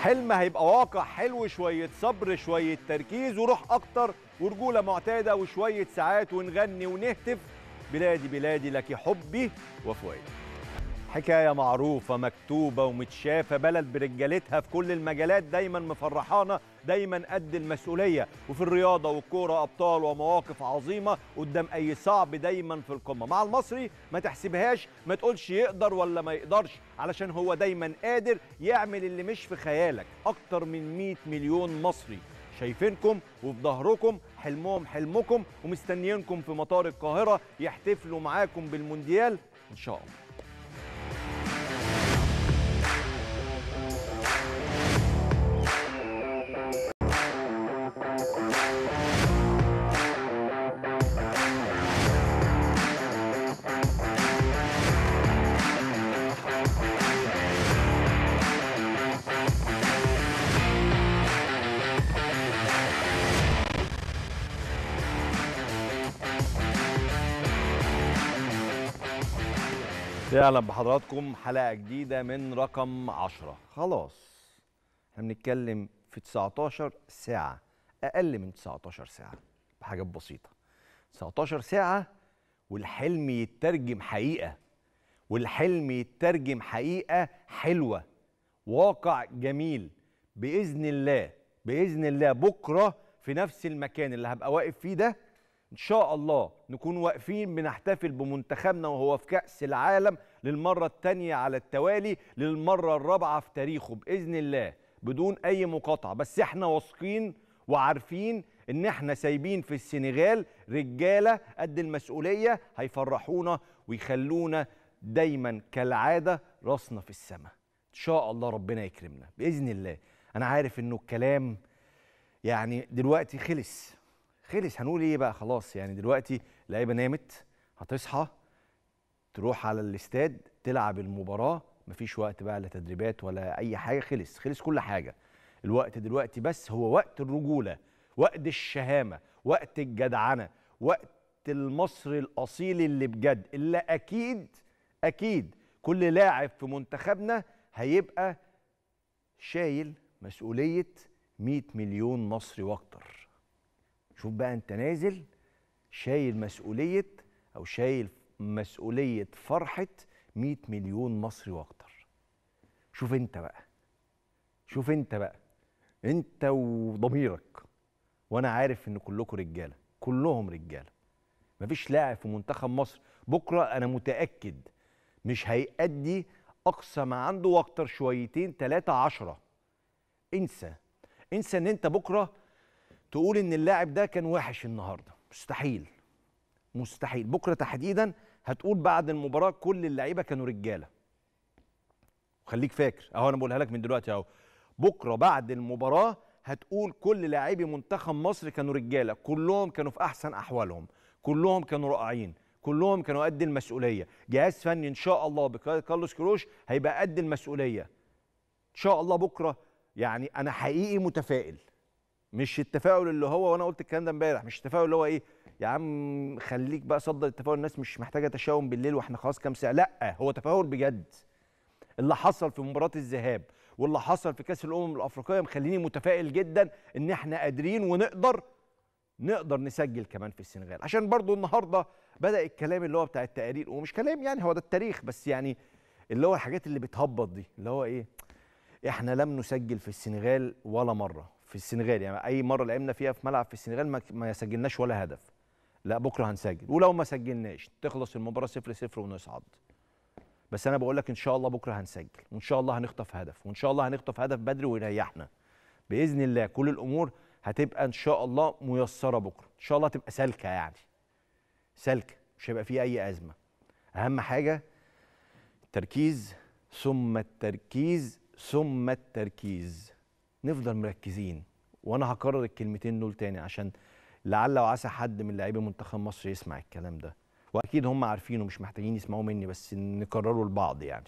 الحلم هيبقى واقع حلو شويه صبر شويه تركيز وروح اكتر ورجوله معتاده وشويه ساعات ونغني ونهتف بلادي بلادي لك حبي وفؤادي حكايه معروفه مكتوبه ومتشافه بلد برجالتها في كل المجالات دايما مفرحانا دايما قد المسؤوليه وفي الرياضه والكوره ابطال ومواقف عظيمه قدام اي صعب دايما في القمه مع المصري ما تحسبهاش ما تقولش يقدر ولا ما يقدرش علشان هو دايما قادر يعمل اللي مش في خيالك اكتر من 100 مليون مصري شايفينكم وفي ظهركم حلمهم حلمكم ومستنيينكم في مطار القاهره يحتفلوا معاكم بالمونديال ان شاء الله اهلا بحضراتكم حلقه جديده من رقم 10 خلاص احنا بنتكلم في 19 ساعه اقل من 19 ساعه بحاجات بسيطه 19 ساعه والحلم يترجم حقيقه والحلم يترجم حقيقه حلوه واقع جميل باذن الله باذن الله بكره في نفس المكان اللي هبقى واقف فيه ده ان شاء الله نكون واقفين بنحتفل بمنتخبنا وهو في كأس العالم للمرة الثانية على التوالي للمرة الرابعة في تاريخه بإذن الله بدون أي مقاطعة بس احنا واثقين وعارفين ان احنا سايبين في السنغال رجالة قد المسؤولية هيفرحونا ويخلونا دايما كالعادة راسنا في السماء ان شاء الله ربنا يكرمنا بإذن الله انا عارف انه الكلام يعني دلوقتي خلص خلص هنقول ايه بقى خلاص يعني دلوقتي اللعيبه نامت هتصحى تروح على الاستاد تلعب المباراه مفيش وقت بقى لا تدريبات ولا اي حاجه خلص خلص كل حاجه الوقت دلوقتي بس هو وقت الرجوله وقت الشهامه وقت الجدعنه وقت المصري الاصيل اللي بجد اللي اكيد اكيد كل لاعب في منتخبنا هيبقى شايل مسؤوليه 100 مليون مصري واكتر شوف بقى انت نازل شايل مسؤوليه او شايل مسؤوليه فرحه 100 مليون مصري واكتر شوف انت بقى شوف انت بقى انت وضميرك وانا عارف ان كلكم رجاله كلهم رجاله مفيش لاعب في منتخب مصر بكره انا متاكد مش هيأدي اقصى ما عنده واكتر شويتين ثلاثة عشرة انسى انسى ان انت بكره تقول ان اللاعب ده كان وحش النهارده مستحيل مستحيل بكره تحديدا هتقول بعد المباراه كل اللعيبه كانوا رجاله خليك فاكر اهو انا بقولها لك من دلوقتي اهو بكره بعد المباراه هتقول كل لاعبي منتخب مصر كانوا رجاله كلهم كانوا في احسن احوالهم كلهم كانوا رائعين كلهم كانوا قد المسؤوليه جهاز فني ان شاء الله بقياده كارلوس كروش هيبقى قد المسؤوليه ان شاء الله بكره يعني انا حقيقي متفائل مش التفاؤل اللي هو وانا قلت الكلام ده امبارح مش التفاؤل اللي هو ايه يا عم خليك بقى صدر التفاؤل الناس مش محتاجه تشاؤم بالليل واحنا خلاص كام ساعه لا هو تفاؤل بجد اللي حصل في مباراه الذهاب واللي حصل في كاس الامم الافريقيه مخليني متفائل جدا ان احنا قادرين ونقدر نقدر نسجل كمان في السنغال عشان برضو النهارده بدا الكلام اللي هو بتاع التقارير ومش كلام يعني هو ده التاريخ بس يعني اللي هو الحاجات اللي بتهبط دي اللي هو ايه احنا لم نسجل في السنغال ولا مره في السنغال يعني اي مره لعبنا فيها في ملعب في السنغال ما, ما سجلناش ولا هدف لا بكره هنسجل ولو ما سجلناش تخلص المباراه 0 0 ونصعد بس انا بقول لك ان شاء الله بكره هنسجل وان شاء الله هنخطف هدف وان شاء الله هنخطف هدف بدري ويريحنا باذن الله كل الامور هتبقى ان شاء الله ميسره بكره ان شاء الله تبقى سالكه يعني سالكه مش هيبقى فيها اي ازمه اهم حاجه التركيز ثم التركيز ثم التركيز نفضل مركزين وانا هكرر الكلمتين دول تاني عشان لعل وعسى حد من لاعبي منتخب مصر يسمع الكلام ده واكيد هم عارفينه مش محتاجين يسمعوه مني بس نكرره لبعض يعني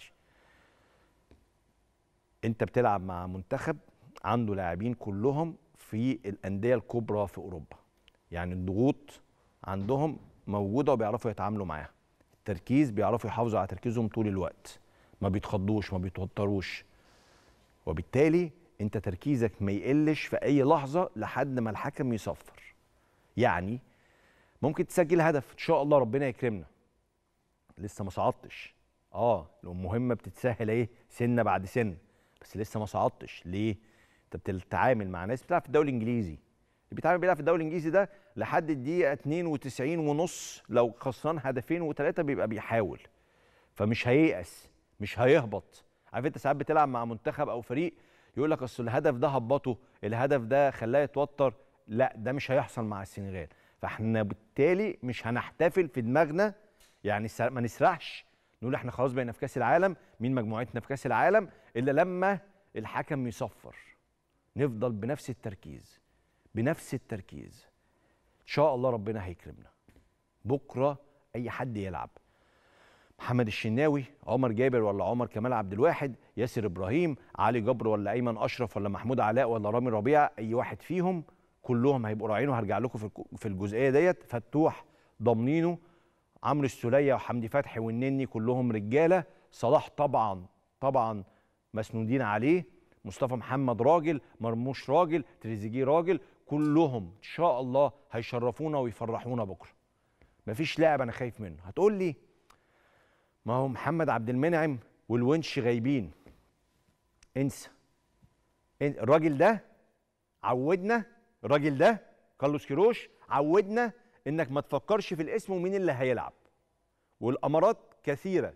انت بتلعب مع منتخب عنده لاعبين كلهم في الانديه الكبرى في اوروبا يعني الضغوط عندهم موجوده وبيعرفوا يتعاملوا معاها التركيز بيعرفوا يحافظوا على تركيزهم طول الوقت ما بيتخضوش ما بيتوتروش وبالتالي انت تركيزك ما يقلش في اي لحظه لحد ما الحكم يصفر يعني ممكن تسجل هدف ان شاء الله ربنا يكرمنا لسه ما صعدتش اه المهمه بتتسهل ايه سنه بعد سنه بس لسه ما صعدتش ليه انت بتتعامل مع ناس بتلعب في الدوري الانجليزي اللي بيتعامل بيلعب في الدوري الانجليزي ده لحد الدقيقه 92 ونص لو خسران هدفين وثلاثه بيبقى بيحاول فمش هييأس مش هيهبط عارف انت ساعات بتلعب مع منتخب او فريق يقول لك اصل الهدف ده هبطه الهدف ده خلاه يتوتر لا ده مش هيحصل مع السنغال فاحنا بالتالي مش هنحتفل في دماغنا يعني ما نسرحش نقول احنا خلاص بقينا في كاس العالم مين مجموعتنا في كاس العالم الا لما الحكم يصفر نفضل بنفس التركيز بنفس التركيز ان شاء الله ربنا هيكرمنا بكره اي حد يلعب محمد الشناوي عمر جابر ولا عمر كمال عبد الواحد ياسر ابراهيم علي جبر ولا ايمن اشرف ولا محمود علاء ولا رامي ربيع اي واحد فيهم كلهم هيبقوا راعيين وهرجع لكم في الجزئيه ديت فتوح ضامنينه عمرو السوليه وحمدي فتحي والنني كلهم رجاله صلاح طبعا طبعا مسنودين عليه مصطفى محمد راجل مرموش راجل تريزيجيه راجل كلهم ان شاء الله هيشرفونا ويفرحونا بكره مفيش لاعب انا خايف منه هتقول لي ما هو محمد عبد المنعم والونش غايبين انسى الراجل ده عودنا الراجل ده كارلوس كيروش عودنا انك ما تفكرش في الاسم ومين اللي هيلعب والامارات كثيره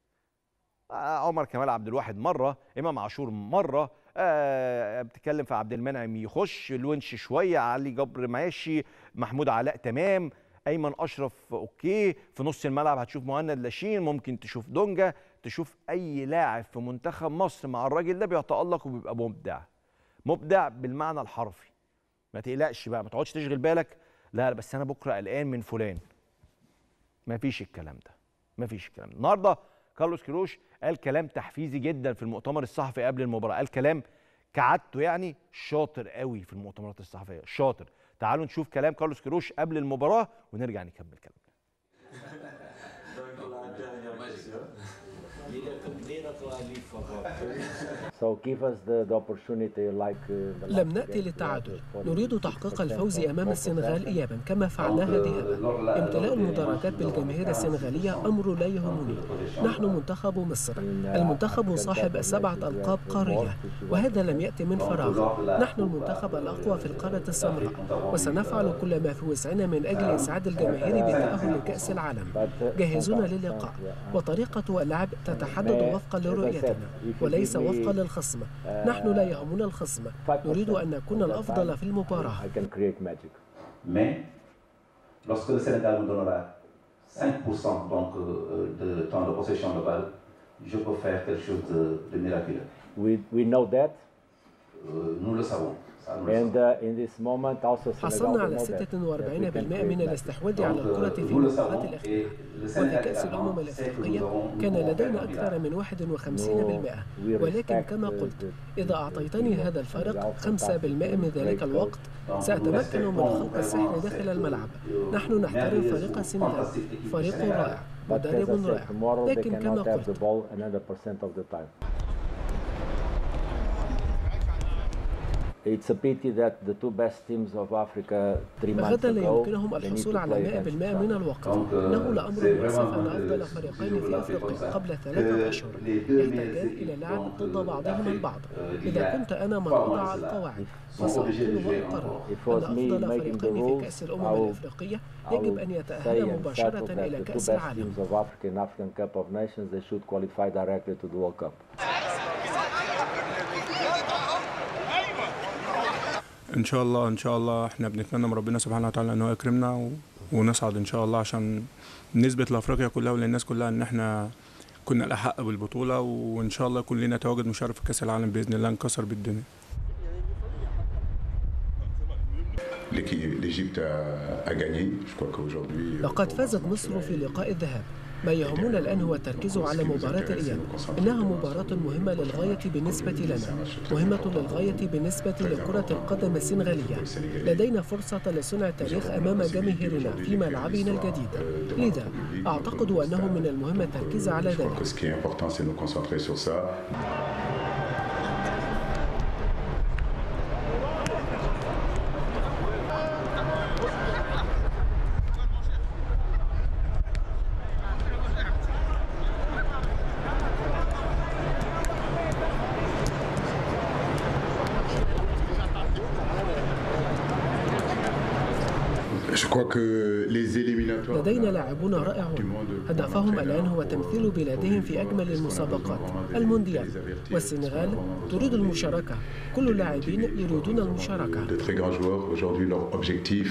آه عمر كمال عبد الواحد مره امام عاشور مره آه بتتكلم في عبد المنعم يخش الونش شويه علي جبر ماشي محمود علاء تمام ايمن اشرف اوكي في نص الملعب هتشوف مهند لاشين ممكن تشوف دونجا تشوف اي لاعب في منتخب مصر مع الراجل ده بيتالق وبيبقى مبدع مبدع بالمعنى الحرفي ما تقلقش بقى ما تقعدش تشغل بالك لا بس انا بكره قلقان من فلان ما فيش الكلام ده ما فيش الكلام ده النهارده كارلوس كيروش قال كلام تحفيزي جدا في المؤتمر الصحفي قبل المباراه قال كلام كعادته يعني شاطر قوي في المؤتمرات الصحفيه شاطر تعالوا نشوف كلام كارلوس كيروش قبل المباراه ونرجع نكمل كلامنا لم نأتي للتعادل نريد تحقيق الفوز أمام السنغال إيابا كما فعلناها ذهابا امتلاء المدرجات بالجماهير السنغالية أمر لا يهمني نحن منتخب مصر المنتخب صاحب سبعة ألقاب قارية وهذا لم يأتي من فراغ نحن المنتخب الأقوى في القارة السمراء وسنفعل كل ما في وسعنا من أجل إسعاد الجماهير بالتأهل لكأس العالم جاهزون للقاء وطريقة اللعب تتحدد وفقا لرؤيتنا وليس وفقا للخصم نحن لا يهمنا الخصم نريد أن نكون الأفضل في المباراة lorsque le Sénégal nous donnera 5% donc, de temps de possession de balle, je peux faire quelque chose de, de miraculeux. We, we know that. Euh, nous le savons. And uh, in this moment also حصلنا على 46% من الاستحواذ على الكرة في المباراة الأخيرة وفي كأس الأمم الأفريقية كان لدينا أكثر من 51% ولكن كما قلت إذا أعطيتني هذا الفارق 5% من ذلك الوقت سأتمكن من خلق السحر داخل الملعب نحن نحترم فريق السنغال فريق رائع مدرب رائع لكن كما قلت It's a pity that the two best teams of Africa three months غدا لا ago يمكنهم they need الحصول to على play 100% against من uh, الوقت Donc, euh, إنه لأمر c'est مؤسف vraiment أن de- أفضل de فريقين suivre في la أفريقيا FIFA. قبل Que ثلاثة أشهر les deux meilleures يحتاجان إلى équipes لعب donc, ضد euh, بعضهما d'Afrique, البعض euh, إذا d'hier, كنت أنا من pas loin وضع de cela, القواعد sont obligés de فسأقول jouer وأضطر If was أن me أفضل making the فريقين في rules, كأس I الأمم will- الأفريقية I يجب will أن say يتأهل and مباشرة settle that إلى the two كأس best العالم teams of Africa in African Cup of Nations they should qualify directly to the World Cup. ان شاء الله ان شاء الله احنا بنتمنى من ربنا سبحانه وتعالى ان هو يكرمنا و... ونصعد ان شاء الله عشان نثبت لافريقيا كلها وللناس كلها ان احنا كنا الاحق بالبطوله وان شاء الله يكون لنا تواجد مشرف في كاس العالم باذن الله نكسر بالدنيا L'équipe- L'Égypte a, a gagné. Je crois qu'aujourd'hui. euh, لقد pour فازت moi, مصر في لقاء الذهاب ما يهمنا الآن هو التركيز على مباراة الإياب إنها مباراة مهمة للغاية بالنسبة لنا مهمة للغاية بالنسبة لكرة القدم السنغالية لدينا فرصة لصنع التاريخ أمام جماهيرنا في ملعبنا الجديد لذا أعتقد أنه من المهم التركيز على Je crois ذلك que ce qui est important, c'est de nous concentrer sur ça. Je crois que les éliminatoires. لدينا لاعبون رائعون هدفهم الآن هو تمثيل بلادهم في أجمل المسابقات المونديال والسنغال تريد المشاركة كل اللاعبين يريدون المشاركة De très grands joueurs. Aujourd'hui, leur objectif,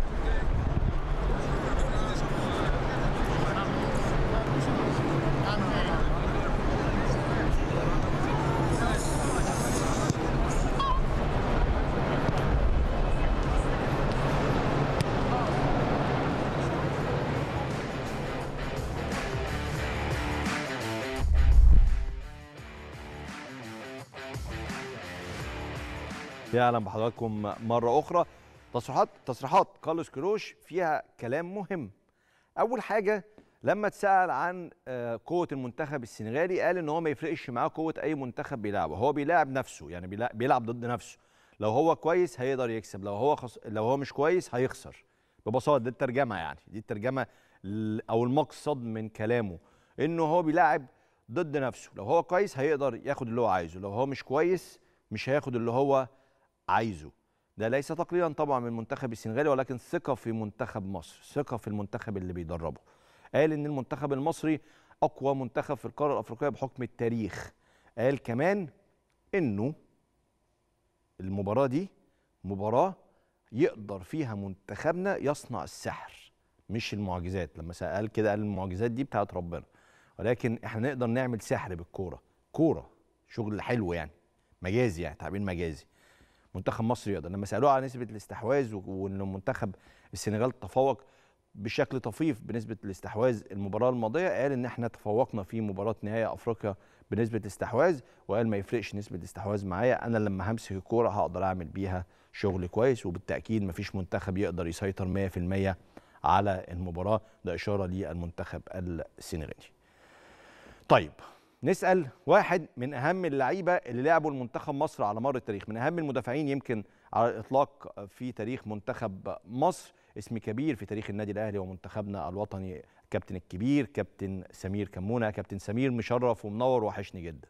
يا اهلا بحضراتكم مره اخرى تصريحات تصريحات كارلوس كروش فيها كلام مهم اول حاجه لما اتسال عن آه، قوه المنتخب السنغالي قال ان هو ما يفرقش معاه قوه اي منتخب بيلعبه هو بيلاعب نفسه يعني بيلع- بيلعب ضد نفسه لو هو كويس هيقدر يكسب لو هو خص... لو هو مش كويس هيخسر ببساطه دي الترجمه يعني دي الترجمه ال- او المقصد من كلامه انه هو بيلاعب ضد نفسه لو هو كويس هيقدر ياخد اللي هو عايزه لو هو مش كويس مش هياخد اللي هو عايزه ده ليس تقليلا طبعا من المنتخب السنغالي ولكن ثقه في منتخب مصر ثقه في المنتخب اللي بيدربه قال ان المنتخب المصري اقوى منتخب في القاره الافريقيه بحكم التاريخ قال كمان انه المباراه دي مباراه يقدر فيها منتخبنا يصنع السحر مش المعجزات لما قال كده قال المعجزات دي بتاعت ربنا ولكن احنا نقدر نعمل سحر بالكوره كوره شغل حلو يعني مجازي يعني تعبير مجازي منتخب مصر يقدر لما سالوه على نسبه الاستحواذ و- وان منتخب السنغال تفوق بشكل طفيف بنسبه الاستحواذ المباراه الماضيه قال ان احنا تفوقنا في مباراه نهائي افريقيا بنسبه استحواذ وقال ما يفرقش نسبه الاستحواذ معايا انا لما همسك الكوره هقدر اعمل بيها شغل كويس وبالتاكيد مفيش منتخب يقدر يسيطر 100% على المباراه ده اشاره للمنتخب السنغالي طيب نسال واحد من اهم اللعيبه اللي لعبوا المنتخب مصر على مر التاريخ من اهم المدافعين يمكن على الاطلاق في تاريخ منتخب مصر اسم كبير في تاريخ النادي الاهلي ومنتخبنا الوطني كابتن الكبير كابتن سمير كمونه كابتن سمير مشرف ومنور وحشني جدا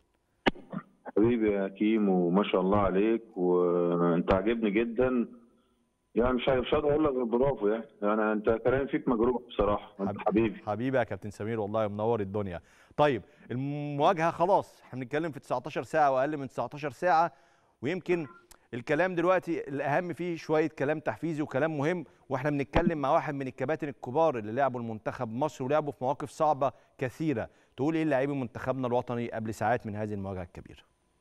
حبيبي يا كيم وما شاء الله عليك وانت عاجبني جدا يعني مش مش هقدر اقول لك غير برافو يعني يعني انت كلام فيك مجروح بصراحه انت حبيبي حبيبي يا كابتن سمير والله منور الدنيا طيب المواجهه خلاص احنا بنتكلم في 19 ساعه واقل من 19 ساعه ويمكن الكلام دلوقتي الاهم فيه شويه كلام تحفيزي وكلام مهم واحنا بنتكلم مع واحد من الكباتن الكبار اللي لعبوا المنتخب مصر ولعبوا في مواقف صعبه كثيره تقول ايه لاعبي منتخبنا الوطني قبل ساعات من هذه المواجهه الكبيره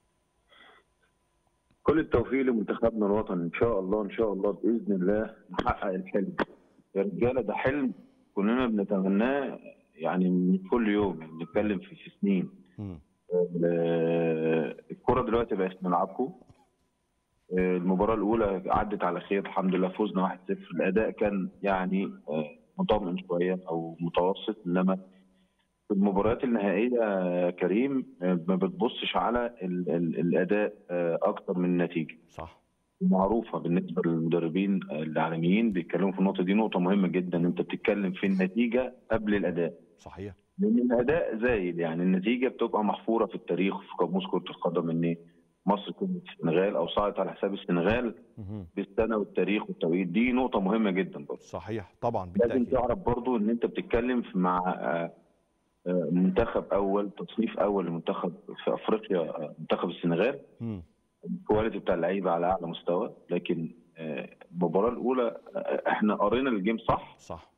كل التوفيق لمنتخبنا الوطني ان شاء الله ان شاء الله باذن الله نحقق الحلم يا رجاله ده حلم كلنا بنتمناه يعني من كل يوم يعني بنتكلم في في سنين مم. آه، الكرة دلوقتي بقت في ملعبكم آه، المباراة الأولى عدت على خير الحمد لله فوزنا 1-0 الأداء كان يعني آه، مطمئن شوية أو متوسط إنما في المباريات النهائية آه، كريم آه، ما بتبصش على ال ال الأداء آه، أكتر من النتيجة صح معروفة بالنسبة للمدربين العالميين بيتكلموا في النقطة دي نقطة مهمة جدا أنت بتتكلم في النتيجة قبل الأداء صحيح لان الاداء زايد يعني النتيجه بتبقى محفوره في التاريخ في قاموس كره القدم ان مصر كسبت السنغال او صعدت على حساب السنغال مهم. بالسنه والتاريخ والتوقيت دي نقطه مهمه جدا برضه صحيح طبعا لازم بالتاكيد تعرف برضه ان انت بتتكلم في- مع آه، آه، منتخب اول تصنيف اول لمنتخب في افريقيا آه، منتخب السنغال مم. الكواليتي بتاع اللعيبه على اعلى مستوى لكن آه، المباراه الاولى آه، احنا قرينا الجيم صح صح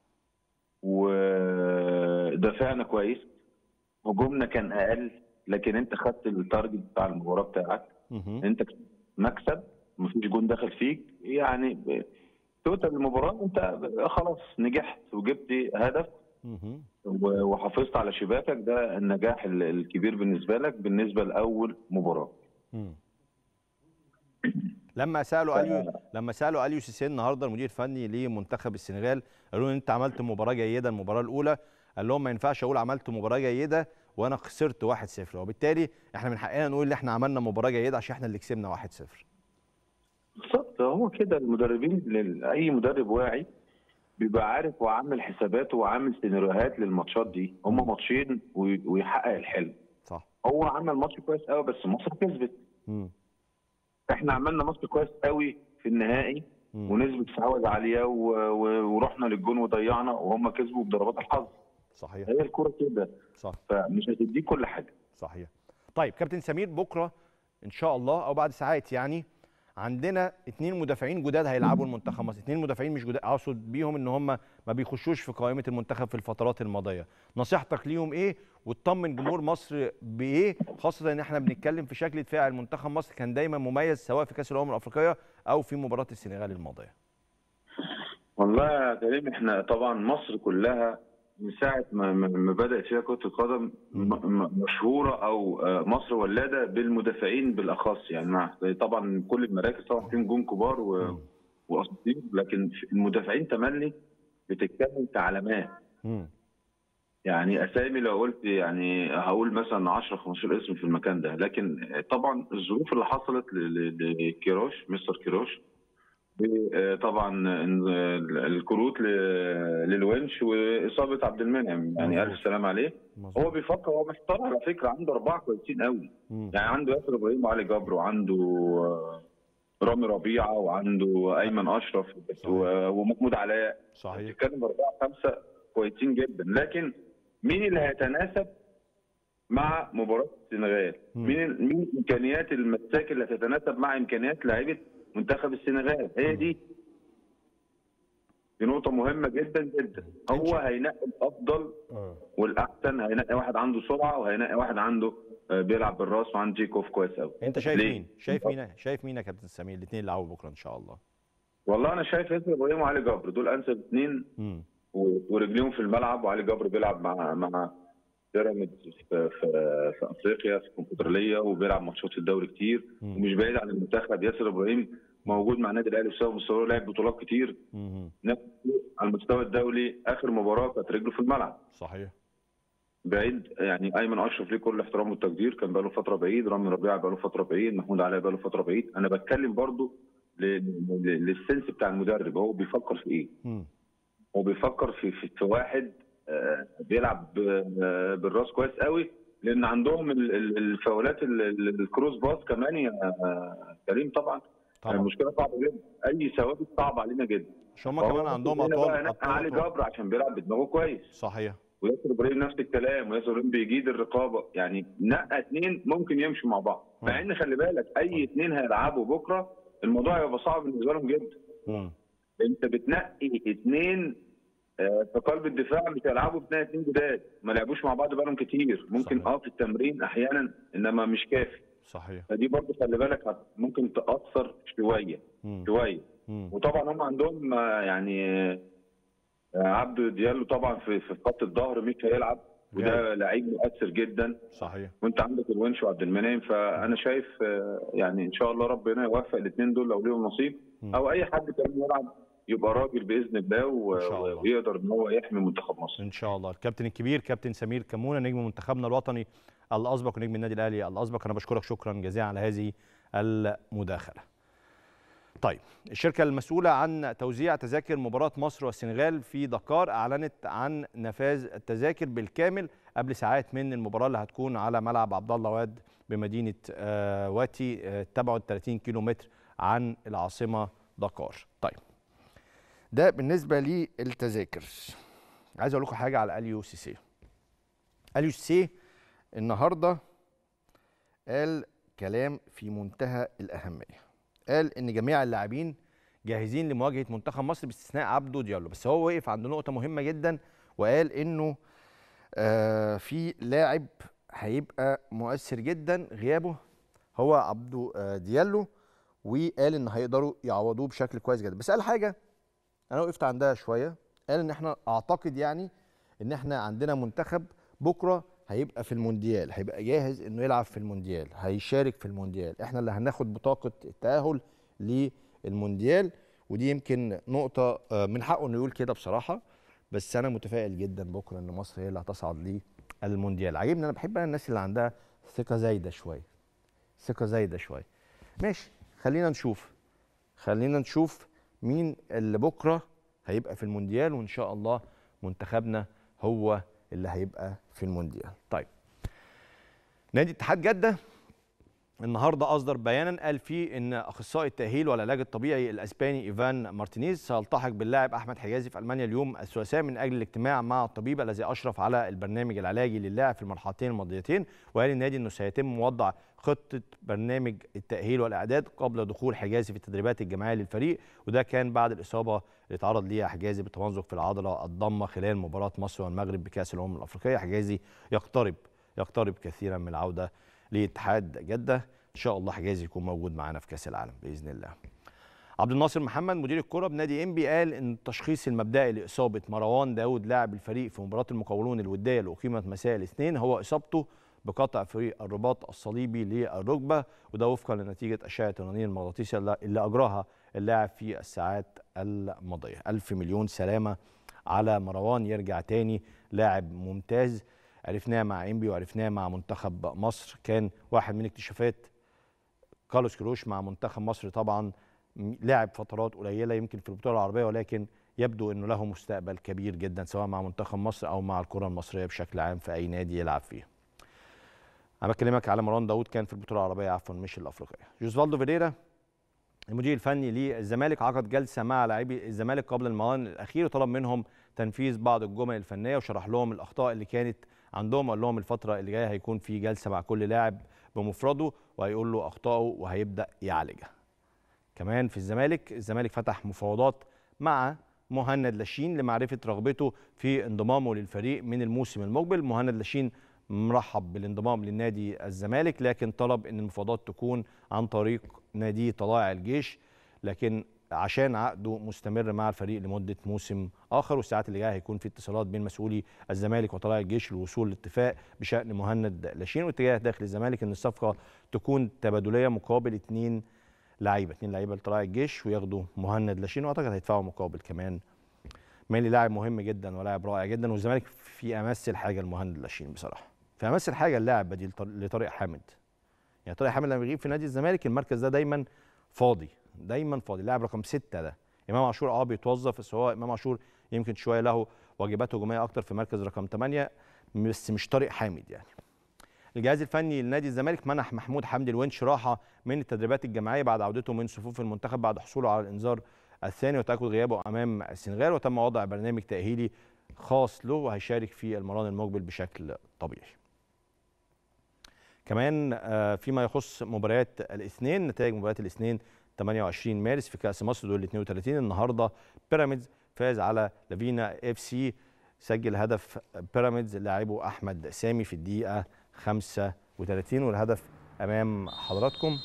ودافعنا كويس هجومنا كان اقل لكن انت خدت التارجت بتاع المباراه بتاعك مهم. انت مكسب مفيش جون دخل فيك يعني ب- توتال المباراه انت خلاص نجحت وجبت هدف مهم. و- وحافظت على شباكك ده النجاح ال- الكبير بالنسبه لك بالنسبه لاول مباراه مم. لما سالوا اليو لما سالوا اليو سيسي النهارده المدير الفني لمنتخب السنغال قالوا له انت عملت مباراه جيده المباراه الاولى قال لهم ما ينفعش اقول عملت مباراه جيده وانا خسرت 1-0 وبالتالي احنا من حقنا نقول ان احنا عملنا مباراه جيده عشان احنا اللي كسبنا 1-0 بالظبط هو كده المدربين لل- اي مدرب واعي بيبقى عارف وعامل حساباته وعامل سيناريوهات للماتشات دي هم ماتشين وي- ويحقق الحلم صح هو عمل ماتش كويس قوي بس مصر كسبت مم. احنا عملنا ماتش كويس قوي في النهائي مم. ونسبه استحواذ عاليه و- و- ورحنا للجون وضيعنا وهم كسبوا بضربات الحظ صحيح هي الكوره كده صح فمش هتديك كل حاجه صحيح طيب كابتن سمير بكره ان شاء الله او بعد ساعات يعني عندنا اتنين مدافعين جداد هيلعبوا المنتخب مصر اتنين مدافعين مش جداد اقصد بيهم ان هم ما بيخشوش في قائمه المنتخب في الفترات الماضيه نصيحتك ليهم ايه وتطمن جمهور مصر بايه خاصه ان احنا بنتكلم في شكل دفاع المنتخب مصر كان دايما مميز سواء في كاس الامم الافريقيه او في مباراه السنغال الماضيه والله يا كريم احنا طبعا مصر كلها من ساعه ما ما- ما بدات فيها كره القدم م- م- مشهوره او آه، مصر ولاده بالمدافعين بالاخص يعني مع طبعا كل المراكز طبعا فيهم نجوم كبار و- واساطير لكن في المدافعين تملي بتتكلم كعلامات مم. يعني اسامي لو قلت يعني هقول مثلا 10 15 اسم في المكان ده لكن طبعا الظروف اللي حصلت ل- ل- لكيروش مستر كيروش ب- طبعا الكروت ل- للونش واصابه عبد المنعم يعني مظبوط. الف سلام عليه مظبوط. هو بيفكر هو محتار على فكره عنده اربعه كويسين قوي مم. يعني عنده ياسر ابراهيم وعلي جبر وعنده آه، رامي ربيعه وعنده ايمن اشرف و- ومحمود علاء صحيح بتتكلم اربعه خمسه كويسين جدا لكن مين اللي هيتناسب مع مباراه السنغال؟ مم. مين ال- مين امكانيات المساك اللي هتتناسب مع امكانيات لاعيبه منتخب السنغال؟ هي دي دي نقطة مهمة جدا جدا هو هينقي الأفضل آه. والأحسن هينقي واحد عنده سرعة وهينقي واحد عنده آه، بيلعب بالراس وعنده تيك اوف كويس قوي انت شايف ليه؟ مين شايف مين شايف مين يا كابتن سمير الاثنين اللي لعبوا بكره ان شاء الله والله أنا شايف ياسر إبراهيم وعلي جبر دول أنسب اثنين مم. و- ورجليهم في الملعب وعلي جبر بيلعب مع مع بيراميدز في, في, في افريقيا في الكونفدراليه وبيلعب ماتشات في الدوري كتير مم. ومش بعيد عن المنتخب ياسر ابراهيم موجود مع النادي الاهلي بسبب مستواه لعب بطولات كتير مم. نفس على المستوى الدولي اخر مباراه كانت رجله في الملعب صحيح بعيد يعني ايمن اشرف ليه كل الاحترام والتقدير كان بقاله فتره بعيد رامي ربيعه بقاله فتره بعيد محمود علاء بقاله فتره بعيد انا بتكلم برضو ل- ل- للسنس بتاع المدرب هو بيفكر في ايه مم. هو بيفكر في في, في واحد آه، بيلعب ب- بالراس كويس قوي لان عندهم ال- ال- الفاولات ال- ال- الكروس باس كمان يا آه، كريم طبعا طبعا المشكله صعبه جدا اي ثوابت صعبه علينا جدا مش هم فهو كمان عندهم هنا بقى اطوال هناك علي أطوال- جبر عشان بيلعب بدماغه كويس صحيح وياسر ابراهيم نفس الكلام وياسر ابراهيم بيجيد الرقابه يعني نقى اثنين ممكن يمشوا مع بعض مع ان خلي بالك اي اثنين هيلعبوا بكره الموضوع هيبقى صعب بالنسبه لهم جدا مم. انت بتنقي اثنين آه، في قلب الدفاع مش هيلعبوا باثنين اثنين جداد ما لعبوش مع بعض بقالهم كتير ممكن صحيح. اه في التمرين احيانا انما مش كافي صحيح فدي برضه خلي بالك هت- ممكن تاثر شويه مم. شويه مم. وطبعا هم عندهم آه، يعني آه، عبد ديالو طبعا في في خط الظهر مش هيلعب وده لعيب مؤثر جدا صحيح وانت عندك الونش وعبد المنعم فانا شايف آه، يعني ان شاء الله ربنا يوفق الاثنين دول لو ليهم نصيب مم. او اي حد كمان يلعب يبقى راجل باذن الله و- إن شاء الله. ويقدر ان هو يحمي منتخب مصر ان شاء الله الكابتن الكبير كابتن سمير كمونه نجم منتخبنا الوطني الاسبق ونجم النادي الاهلي الاسبق انا بشكرك شكرا جزيلا على هذه المداخله طيب الشركة المسؤولة عن توزيع تذاكر مباراة مصر والسنغال في دكار أعلنت عن نفاذ التذاكر بالكامل قبل ساعات من المباراة اللي هتكون على ملعب عبد الله واد بمدينة آه، واتي آه، تبعد 30 كيلو متر عن العاصمة دكار. طيب ده بالنسبة للتذاكر. عايز أقول لكم حاجة على أليو سيسي. أليو سيسي النهارده قال كلام في منتهى الأهمية. قال ان جميع اللاعبين جاهزين لمواجهه منتخب مصر باستثناء عبدو ديالو بس هو وقف عند نقطه مهمه جدا وقال انه آه في لاعب هيبقى مؤثر جدا غيابه هو عبدو آه ديالو وقال ان هيقدروا يعوضوه بشكل كويس جدا بس قال حاجه انا وقفت عندها شويه قال ان احنا اعتقد يعني ان احنا عندنا منتخب بكره هيبقى في المونديال هيبقى جاهز انه يلعب في المونديال هيشارك في المونديال احنا اللي هناخد بطاقه التاهل للمونديال ودي يمكن نقطه آه، من حقه انه يقول كده بصراحه بس انا متفائل جدا بكره ان مصر هي اللي هتصعد للمونديال عاجبني انا بحب انا الناس اللي عندها ثقه زايده شويه ثقه زايده شويه ماشي خلينا نشوف خلينا نشوف مين اللي بكره هيبقى في المونديال وان شاء الله منتخبنا هو اللي هيبقى في المونديال طيب نادي اتحاد جده النهارده اصدر بيانا قال فيه ان اخصائي التاهيل والعلاج الطبيعي الاسباني ايفان مارتينيز سيلتحق باللاعب احمد حجازي في المانيا اليوم الثلاثاء من اجل الاجتماع مع الطبيب الذي اشرف على البرنامج العلاجي للاعب في المرحلتين الماضيتين وقال النادي انه سيتم وضع خطه برنامج التاهيل والاعداد قبل دخول حجازي في التدريبات الجماعيه للفريق وده كان بعد الاصابه اللي تعرض ليها حجازي بتمزق في العضله الضمه خلال مباراه مصر والمغرب بكاس الامم الافريقيه حجازي يقترب يقترب كثيرا من العوده لاتحاد جده ان شاء الله حجازي يكون موجود معانا في كاس العالم باذن الله عبد الناصر محمد مدير الكره بنادي انبي قال ان التشخيص المبدئي لاصابه مروان داود لاعب الفريق في مباراه المقاولون الوديه اللي اقيمت مساء الاثنين هو اصابته بقطع في الرباط الصليبي للركبه وده وفقا لنتيجه اشعه الرنين المغناطيسي اللي اجراها اللاعب في الساعات الماضيه ألف مليون سلامه على مروان يرجع تاني لاعب ممتاز عرفناه مع انبي وعرفناه مع منتخب مصر كان واحد من اكتشافات كارلوس كروش مع منتخب مصر طبعا لعب فترات قليله يمكن في البطوله العربيه ولكن يبدو انه له مستقبل كبير جدا سواء مع منتخب مصر او مع الكره المصريه بشكل عام في اي نادي يلعب فيه. انا بكلمك على مروان داوود كان في البطوله العربيه عفوا مش الافريقيه. جوزفالدو فيريرا المدير الفني للزمالك عقد جلسه مع لاعبي الزمالك قبل المران الاخير وطلب منهم تنفيذ بعض الجمل الفنيه وشرح لهم الاخطاء اللي كانت عندهم وقال لهم الفتره اللي جايه هيكون في جلسه مع كل لاعب بمفرده وهيقول له اخطائه وهيبدا يعالجها. كمان في الزمالك الزمالك فتح مفاوضات مع مهند لاشين لمعرفه رغبته في انضمامه للفريق من الموسم المقبل مهند لاشين مرحب بالانضمام للنادي الزمالك لكن طلب ان المفاوضات تكون عن طريق نادي طلائع الجيش لكن عشان عقده مستمر مع الفريق لمده موسم اخر والساعات اللي جايه هيكون في اتصالات بين مسؤولي الزمالك وطلائع الجيش للوصول لاتفاق بشان مهند لاشين واتجاه داخل الزمالك ان الصفقه تكون تبادليه مقابل اثنين لعيبه اثنين لعيبه لطلائع الجيش وياخدوا مهند لاشين واعتقد هيدفعوا مقابل كمان مالي لاعب مهم جدا ولاعب رائع جدا والزمالك في امس الحاجه لمهند لاشين بصراحه في امس الحاجه اللاعب بديل لطارق حامد يعني طارق حامد لما بيغيب في نادي الزمالك المركز ده دايما فاضي دايما فاضي اللاعب رقم ستة ده امام عاشور اه بيتوظف بس هو امام عاشور يمكن شويه له واجبات هجوميه اكتر في مركز رقم 8 بس مش طارق حامد يعني الجهاز الفني لنادي الزمالك منح محمود حمدي الونش راحه من التدريبات الجماعيه بعد عودته من صفوف المنتخب بعد حصوله على الانذار الثاني وتاكد غيابه امام السنغال وتم وضع برنامج تاهيلي خاص له وهيشارك في المران المقبل بشكل طبيعي. كمان فيما يخص مباريات الاثنين نتائج مباريات الاثنين 28 مارس في كاس مصر دول 32 النهارده بيراميدز فاز على لافينا اف سي سجل هدف بيراميدز لاعبه احمد سامي في الدقيقه 35 والهدف امام حضراتكم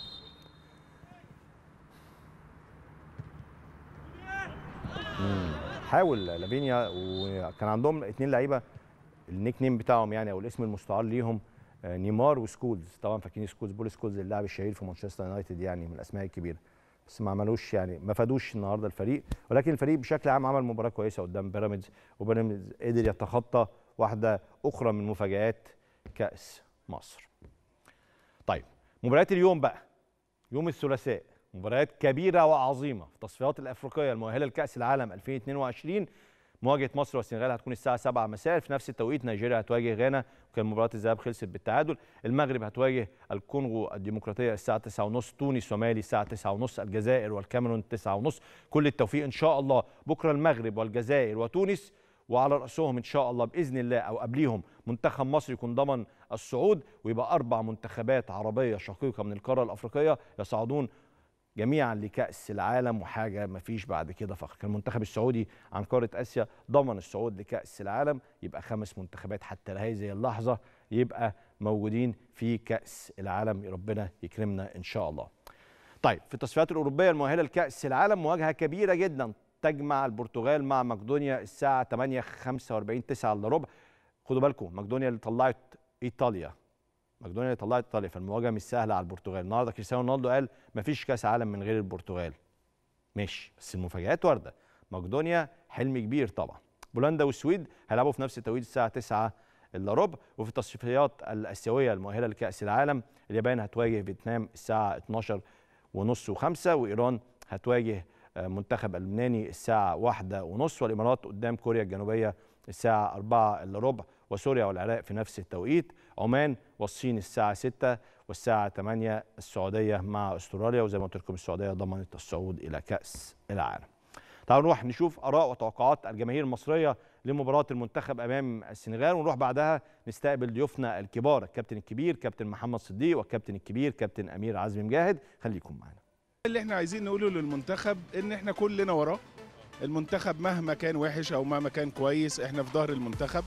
حاول لافينيا وكان عندهم اثنين لعيبه النيك نيم بتاعهم يعني او الاسم المستعار ليهم نيمار وسكولز طبعا فاكرين سكولز بول سكولز اللاعب الشهير في مانشستر يونايتد يعني من الاسماء الكبيره بس ما عملوش يعني ما فادوش النهارده الفريق ولكن الفريق بشكل عام عمل مباراه كويسه قدام بيراميدز وبيراميدز قدر يتخطى واحده اخرى من مفاجات كاس مصر. طيب مباريات اليوم بقى يوم الثلاثاء مباريات كبيره وعظيمه في التصفيات الافريقيه المؤهله لكاس العالم 2022 مواجهه مصر والسنغال هتكون الساعه 7 مساء في نفس التوقيت نيجيريا هتواجه غانا وكان مباراه الذهاب خلصت بالتعادل المغرب هتواجه الكونغو الديمقراطيه الساعه 9:30 تونس ومالي الساعه 9:30 الجزائر والكاميرون 9:30 كل التوفيق ان شاء الله بكره المغرب والجزائر وتونس وعلى راسهم ان شاء الله باذن الله او قبليهم منتخب مصر يكون ضمن الصعود ويبقى اربع منتخبات عربيه شقيقه من القاره الافريقيه يصعدون جميعا لكاس العالم وحاجه ما فيش بعد كده فخر كان المنتخب السعودي عن قاره اسيا ضمن الصعود لكاس العالم يبقى خمس منتخبات حتى لهذه اللحظه يبقى موجودين في كاس العالم ربنا يكرمنا ان شاء الله طيب في التصفيات الاوروبيه المؤهله لكاس العالم مواجهه كبيره جدا تجمع البرتغال مع مقدونيا الساعه 8 45 9 الا ربع خدوا بالكم مقدونيا اللي طلعت ايطاليا مقدونيا اللي طلعت ايطاليا فالمواجهه مش سهله على البرتغال النهارده كريستيانو رونالدو قال مفيش كاس عالم من غير البرتغال ماشي بس المفاجآت وارده مقدونيا حلم كبير طبعا بولندا والسويد هيلعبوا في نفس التوقيت الساعه 9 الا ربع وفي التصفيات الاسيويه المؤهله لكاس العالم اليابان هتواجه فيتنام الساعه 12 ونص و5 وايران هتواجه منتخب اللبناني الساعه واحدة ونص والامارات قدام كوريا الجنوبيه الساعه 4 الا ربع وسوريا والعراق في نفس التوقيت عمان والصين الساعة 6 والساعة 8 السعودية مع استراليا وزي ما قلت لكم السعودية ضمنت الصعود إلى كأس العالم تعالوا نروح نشوف آراء وتوقعات الجماهير المصرية لمباراة المنتخب أمام السنغال ونروح بعدها نستقبل ضيوفنا الكبار الكابتن الكبير كابتن محمد صديق والكابتن الكبير كابتن أمير عزمي مجاهد خليكم معنا اللي احنا عايزين نقوله للمنتخب ان احنا كلنا وراه المنتخب مهما كان وحش او مهما كان كويس احنا في ظهر المنتخب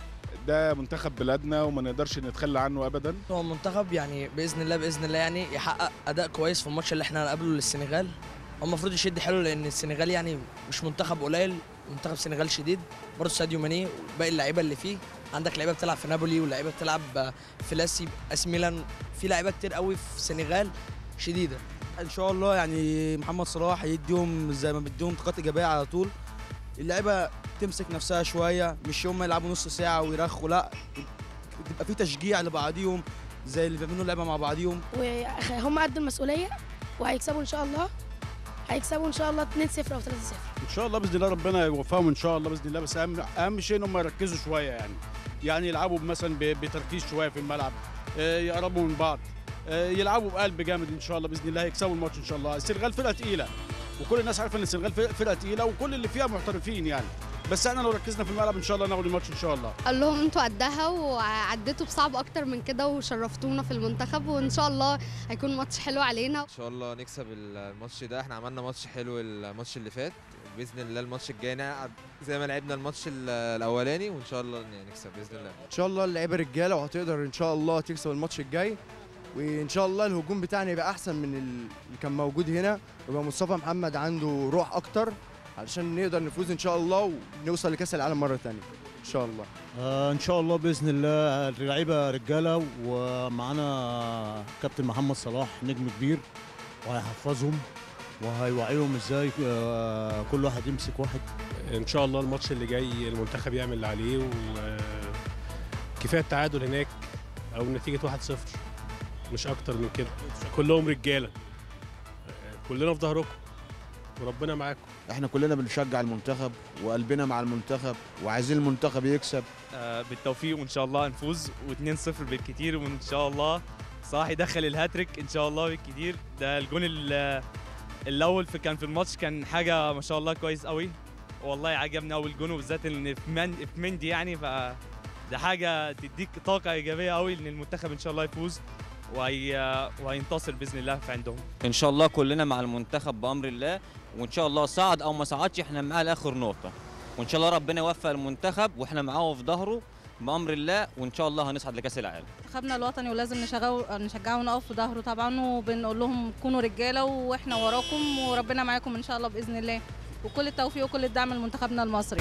ده منتخب بلادنا وما نقدرش نتخلى عنه ابدا هو المنتخب يعني باذن الله باذن الله يعني يحقق اداء كويس في الماتش اللي احنا هنقابله للسنغال هو المفروض يشد حلو لان السنغال يعني مش منتخب قليل منتخب سنغال شديد برضه ساديو ماني وباقي اللعيبه اللي فيه عندك لعيبه بتلعب في نابولي ولعيبه بتلعب في لاسي اس ميلان في لعيبه كتير قوي في السنغال شديده ان شاء الله يعني محمد صلاح يديهم زي ما بيديهم طاقات ايجابيه على طول اللعيبه تمسك نفسها شويه مش هم يلعبوا نص ساعه ويرخوا لا تبقى في تشجيع لبعضيهم زي اللي بيعملوا لعبه مع بعضيهم وهم قد المسؤوليه وهيكسبوا ان شاء الله هيكسبوا ان شاء الله 2-0 او 3-0 ان شاء الله باذن الله ربنا يوفقهم ان شاء الله باذن الله بس اهم اهم شيء ان هم يركزوا شويه يعني يعني يلعبوا مثلا ب- بتركيز شويه في الملعب آه، يقربوا من بعض آه، يلعبوا بقلب جامد ان شاء الله باذن الله هيكسبوا الماتش ان شاء الله السنغال فرقه تقيله وكل الناس عارفه ان السنغال فرقه فرقة تقيله وكل اللي فيها محترفين يعني بس احنا لو ركزنا في الملعب ان شاء الله ناخد الماتش ان شاء الله قال لهم انتوا قدها وعديتوا بصعب اكتر من كده وشرفتونا في المنتخب وان شاء الله هيكون ماتش حلو علينا ان شاء الله نكسب الماتش ده احنا عملنا ماتش حلو الماتش اللي فات باذن الله الماتش الجاي نلعب زي ما لعبنا الماتش ال- الاولاني وان شاء الله نكسب باذن الله ان شاء الله اللعيبه رجاله وهتقدر ان شاء الله تكسب الماتش الجاي وان شاء الله الهجوم بتاعنا يبقى احسن من اللي كان موجود هنا ويبقى مصطفى محمد عنده روح اكتر علشان نقدر نفوز ان شاء الله ونوصل لكاس العالم مره ثانيه ان شاء الله آه ان شاء الله باذن الله اللعيبه رجاله ومعانا كابتن محمد صلاح نجم كبير وهيحفظهم وهيوعيهم ازاي آه كل واحد يمسك واحد ان شاء الله الماتش اللي جاي المنتخب يعمل اللي عليه وكفايه التعادل هناك او نتيجه 1-0 مش اكتر من كده كلهم رجاله كلنا في ظهركم وربنا معاكم احنا كلنا بنشجع المنتخب وقلبنا مع المنتخب وعايزين المنتخب يكسب آه، بالتوفيق وان شاء الله نفوز و2-0 بالكتير وان شاء الله صلاح يدخل الهاتريك ان شاء الله بالكتير ده الجون ال- الاول في كان في الماتش كان حاجه ما شاء الله كويس قوي والله عجبني اول جون وبالذات ان في من في مندي يعني ف ده حاجه تديك طاقه ايجابيه قوي ان المنتخب ان شاء الله يفوز وهي وهينتصر باذن الله في عندهم ان شاء الله كلنا مع المنتخب بامر الله وان شاء الله صعد او ما صعدش احنا معاه لاخر نقطه وان شاء الله ربنا يوفق المنتخب واحنا معاه في ظهره بامر الله وان شاء الله هنصعد لكاس العالم منتخبنا الوطني ولازم نشجعه نشجعه ونقف في ظهره طبعا وبنقول لهم كونوا رجاله واحنا وراكم وربنا معاكم ان شاء الله باذن الله وكل التوفيق وكل الدعم لمنتخبنا المصري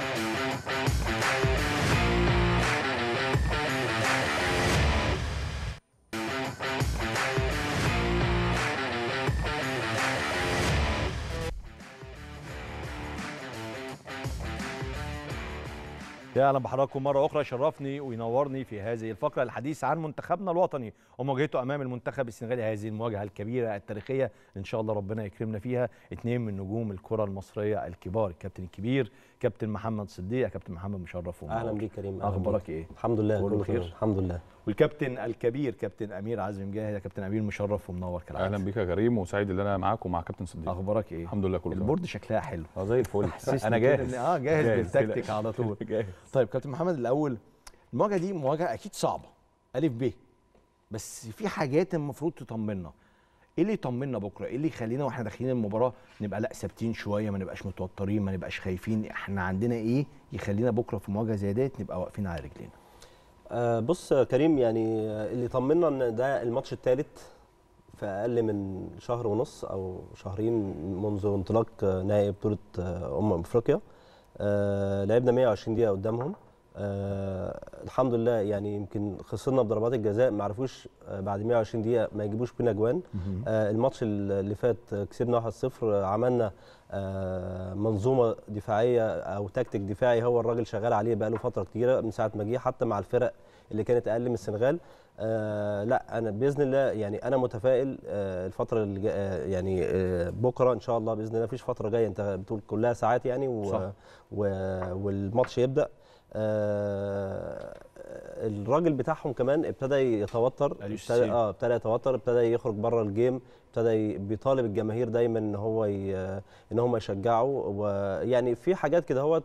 يا اهلا بحضراتكم مره اخرى شرفني وينورني في هذه الفقره الحديث عن منتخبنا الوطني ومواجهته امام المنتخب السنغالي هذه المواجهه الكبيره التاريخيه ان شاء الله ربنا يكرمنا فيها اثنين من نجوم الكره المصريه الكبار الكابتن الكبير كابتن محمد صديق يا كابتن محمد مشرف ومنور. اهلا بيك كريم أهلاً اخبارك بيك. ايه الحمد لله كله كله بخير تمام الحمد لله والكابتن الكبير كابتن امير عزمي مجاهد يا كابتن امير مشرف ومنور كالعاده اهلا بيك يا كريم وسعيد ان انا معاك ومع كابتن صديق اخبارك ايه الحمد لله كله تمام. البورد شكلها حلو اه زي الفل حسسني انا كده جاهز إن- اه جاهز, جاهز، بالتكتيك تقلقش. على طول جاهز طيب كابتن محمد الاول المواجهه دي مواجهه اكيد صعبه الف ب بس في حاجات المفروض تطمنا ايه اللي يطمنا بكره ايه اللي يخلينا واحنا داخلين المباراه نبقى لا ثابتين شويه ما نبقاش متوترين ما نبقاش خايفين احنا عندنا ايه يخلينا بكره في مواجهه زي ديت نبقى واقفين على رجلينا آه بص يا كريم يعني آه، اللي طمنا ان ده الماتش الثالث في اقل من شهر ونص او شهرين منذ انطلاق آه، نهائي بطوله آه، امم افريقيا آه لعبنا 120 دقيقه قدامهم آه الحمد لله يعني يمكن خسرنا بضربات الجزاء ما عرفوش آه بعد 120 دقيقه ما يجيبوش فينا اجوان آه الماتش اللي فات آه، كسبنا 1-0 آه، عملنا آه منظومه دفاعيه او تكتيك دفاعي هو الراجل شغال عليه بقاله فتره كتيره من ساعه ما جه حتى مع الفرق اللي كانت اقل من السنغال آه لا انا باذن الله يعني انا متفائل آه الفتره اللي جا- آه يعني آه بكره ان شاء الله باذن الله مفيش فتره جايه انت بتقول كلها ساعات يعني و صح. و والماتش يبدا آه الراجل بتاعهم كمان ابتدى يتوتر أليوس ابتدى سيم. اه ابتدى يتوتر ابتدى يخرج بره الجيم ابتدى ي- بيطالب الجماهير دايما ان هو ي... ان هم يشجعوا ويعني في حاجات كده هو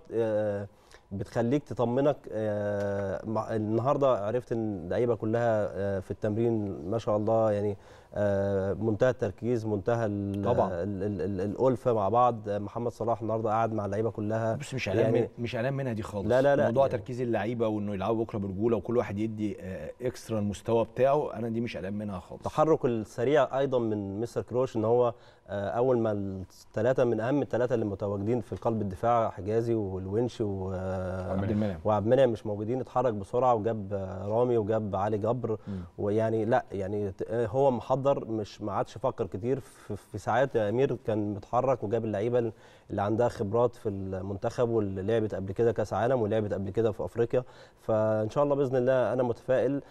بتخليك تطمنك آه، مع- النهارده عرفت ان اللعيبه كلها آه، في التمرين ما شاء الله يعني آه، منتهى التركيز منتهى ال- طبعاً. ال- ال- ال- الالفه مع بعض آه، محمد صلاح النهارده قاعد مع اللعيبه كلها بس مش قلقان من مش قلقان منها دي خالص لا لا لا موضوع تركيز اللعيبه وانه يلعبوا بكره برجوله وكل واحد يدي آه، اكسترا المستوى بتاعه انا دي مش قلقان منها خالص التحرك السريع ايضا من مستر كروش ان هو آه، اول ما الثلاثه من اهم الثلاثه اللي متواجدين في قلب الدفاع حجازي والونش و- وعبد المنعم. وعبد المنعم مش موجودين اتحرك بسرعه وجاب آه، رامي وجاب علي جبر ويعني لا يعني ت- آه، هو محضر مش ما عادش فكر كتير في, في ساعات يا امير كان متحرك وجاب اللعيبه اللي عندها خبرات في المنتخب واللي لعبت قبل كده كاس عالم ولعبت قبل كده في افريقيا فان شاء الله باذن الله انا متفائل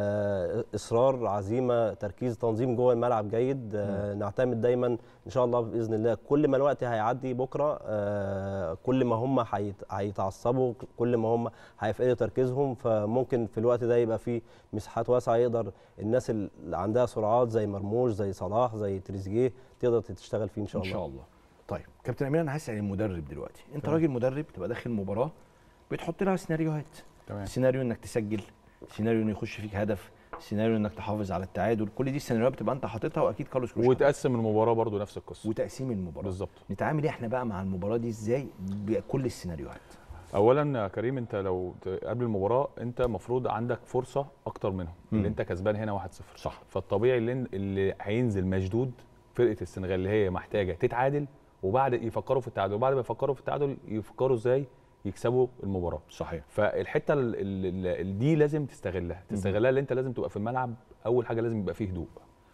آه، اصرار عزيمه تركيز تنظيم جوه الملعب جيد آه، نعتمد دايما ان شاء الله باذن الله كل ما الوقت هيعدي بكره آه، كل ما هم هيت- هيتعصبوا كل ما هم هيفقدوا تركيزهم فممكن في الوقت ده يبقى في مساحات واسعه يقدر الناس اللي عندها سرعات زي مرموش زي صلاح زي تريزيجيه تقدر تشتغل فيه ان شاء ان الله شاء الله طيب كابتن امير انا هسال المدرب دلوقتي انت تمام. راجل مدرب تبقى داخل مباراه بتحط لها سيناريوهات تمام. سيناريو انك تسجل سيناريو انه يخش فيك هدف سيناريو انك تحافظ على التعادل كل دي السيناريوهات بتبقى انت حاططها واكيد كارلوس كروش وتقسم المباراه برضو نفس القصه وتقسيم المباراه بالظبط نتعامل احنا بقى مع المباراه دي ازاي بكل السيناريوهات اولا يا كريم انت لو ت- قبل المباراه انت المفروض عندك فرصه اكتر منهم مم. اللي انت كسبان هنا 1-0 صح فالطبيعي اللي, اللي هينزل مشدود فرقه السنغال اللي هي محتاجه تتعادل وبعد يفكروا في التعادل وبعد ما يفكروا في التعادل يفكروا ازاي يكسبوا المباراه صحيح فالحته ال- ال- ال- دي لازم تستغلها تستغلها اللي انت لازم تبقى في الملعب اول حاجه لازم يبقى فيه هدوء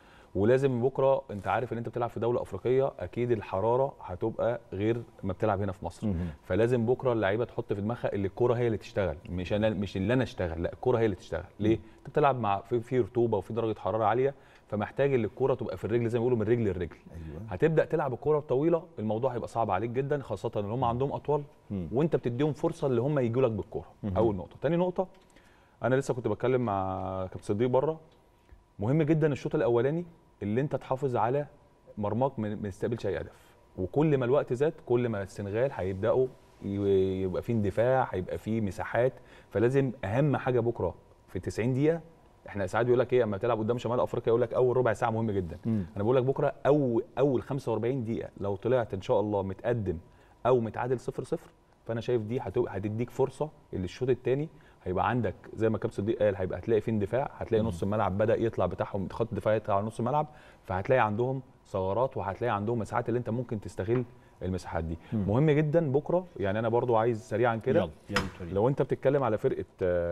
ولازم بكره انت عارف ان انت بتلعب في دوله افريقيه اكيد الحراره هتبقى غير ما بتلعب هنا في مصر مهم. فلازم بكره اللعيبه تحط في دماغها اللي الكوره هي اللي تشتغل مش انا مش اللي انا اشتغل لا الكوره هي اللي تشتغل ليه انت بتلعب مع في, في رطوبه وفي درجه حراره عاليه فمحتاج اللي الكوره تبقى في الرجل زي ما بيقولوا من رجل لرجل ايوه هتبدا تلعب الكوره الطويله الموضوع هيبقى صعب عليك جدا خاصه ان هم عندهم اطوال مم. وانت بتديهم فرصه اللي هم يجوا لك بالكوره مهم. اول نقطه تاني نقطه انا لسه كنت بتكلم مع كابتن صديق بره مهم جدا الشوط الاولاني اللي انت تحافظ على مرماك من- ما يستقبلش اي هدف وكل ما الوقت زاد كل ما السنغال هيبداوا ي- يبقى في اندفاع هيبقى في مساحات فلازم اهم حاجه بكره في 90 دقيقه احنا ساعات بيقول لك ايه اما تلعب قدام شمال افريقيا يقول لك اول ربع ساعه مهم جدا مم. انا بقول لك بكره اول اول 45 دقيقه لو طلعت ان شاء الله متقدم او متعادل 0 0 فانا شايف دي هتبقى هتديك فرصه اللي الشوط الثاني هيبقى عندك زي ما كابتن صديق قال هيبقى هتلاقي في اندفاع هتلاقي نص الملعب بدا يطلع بتاعهم خط الدفاع يطلع على نص الملعب فهتلاقي عندهم ثغرات وهتلاقي عندهم مساحات اللي انت ممكن تستغل المساحات دي مم. مهم جدا بكره يعني انا برضو عايز سريعا كده يلا يلا تورينا. لو انت بتتكلم على فرقه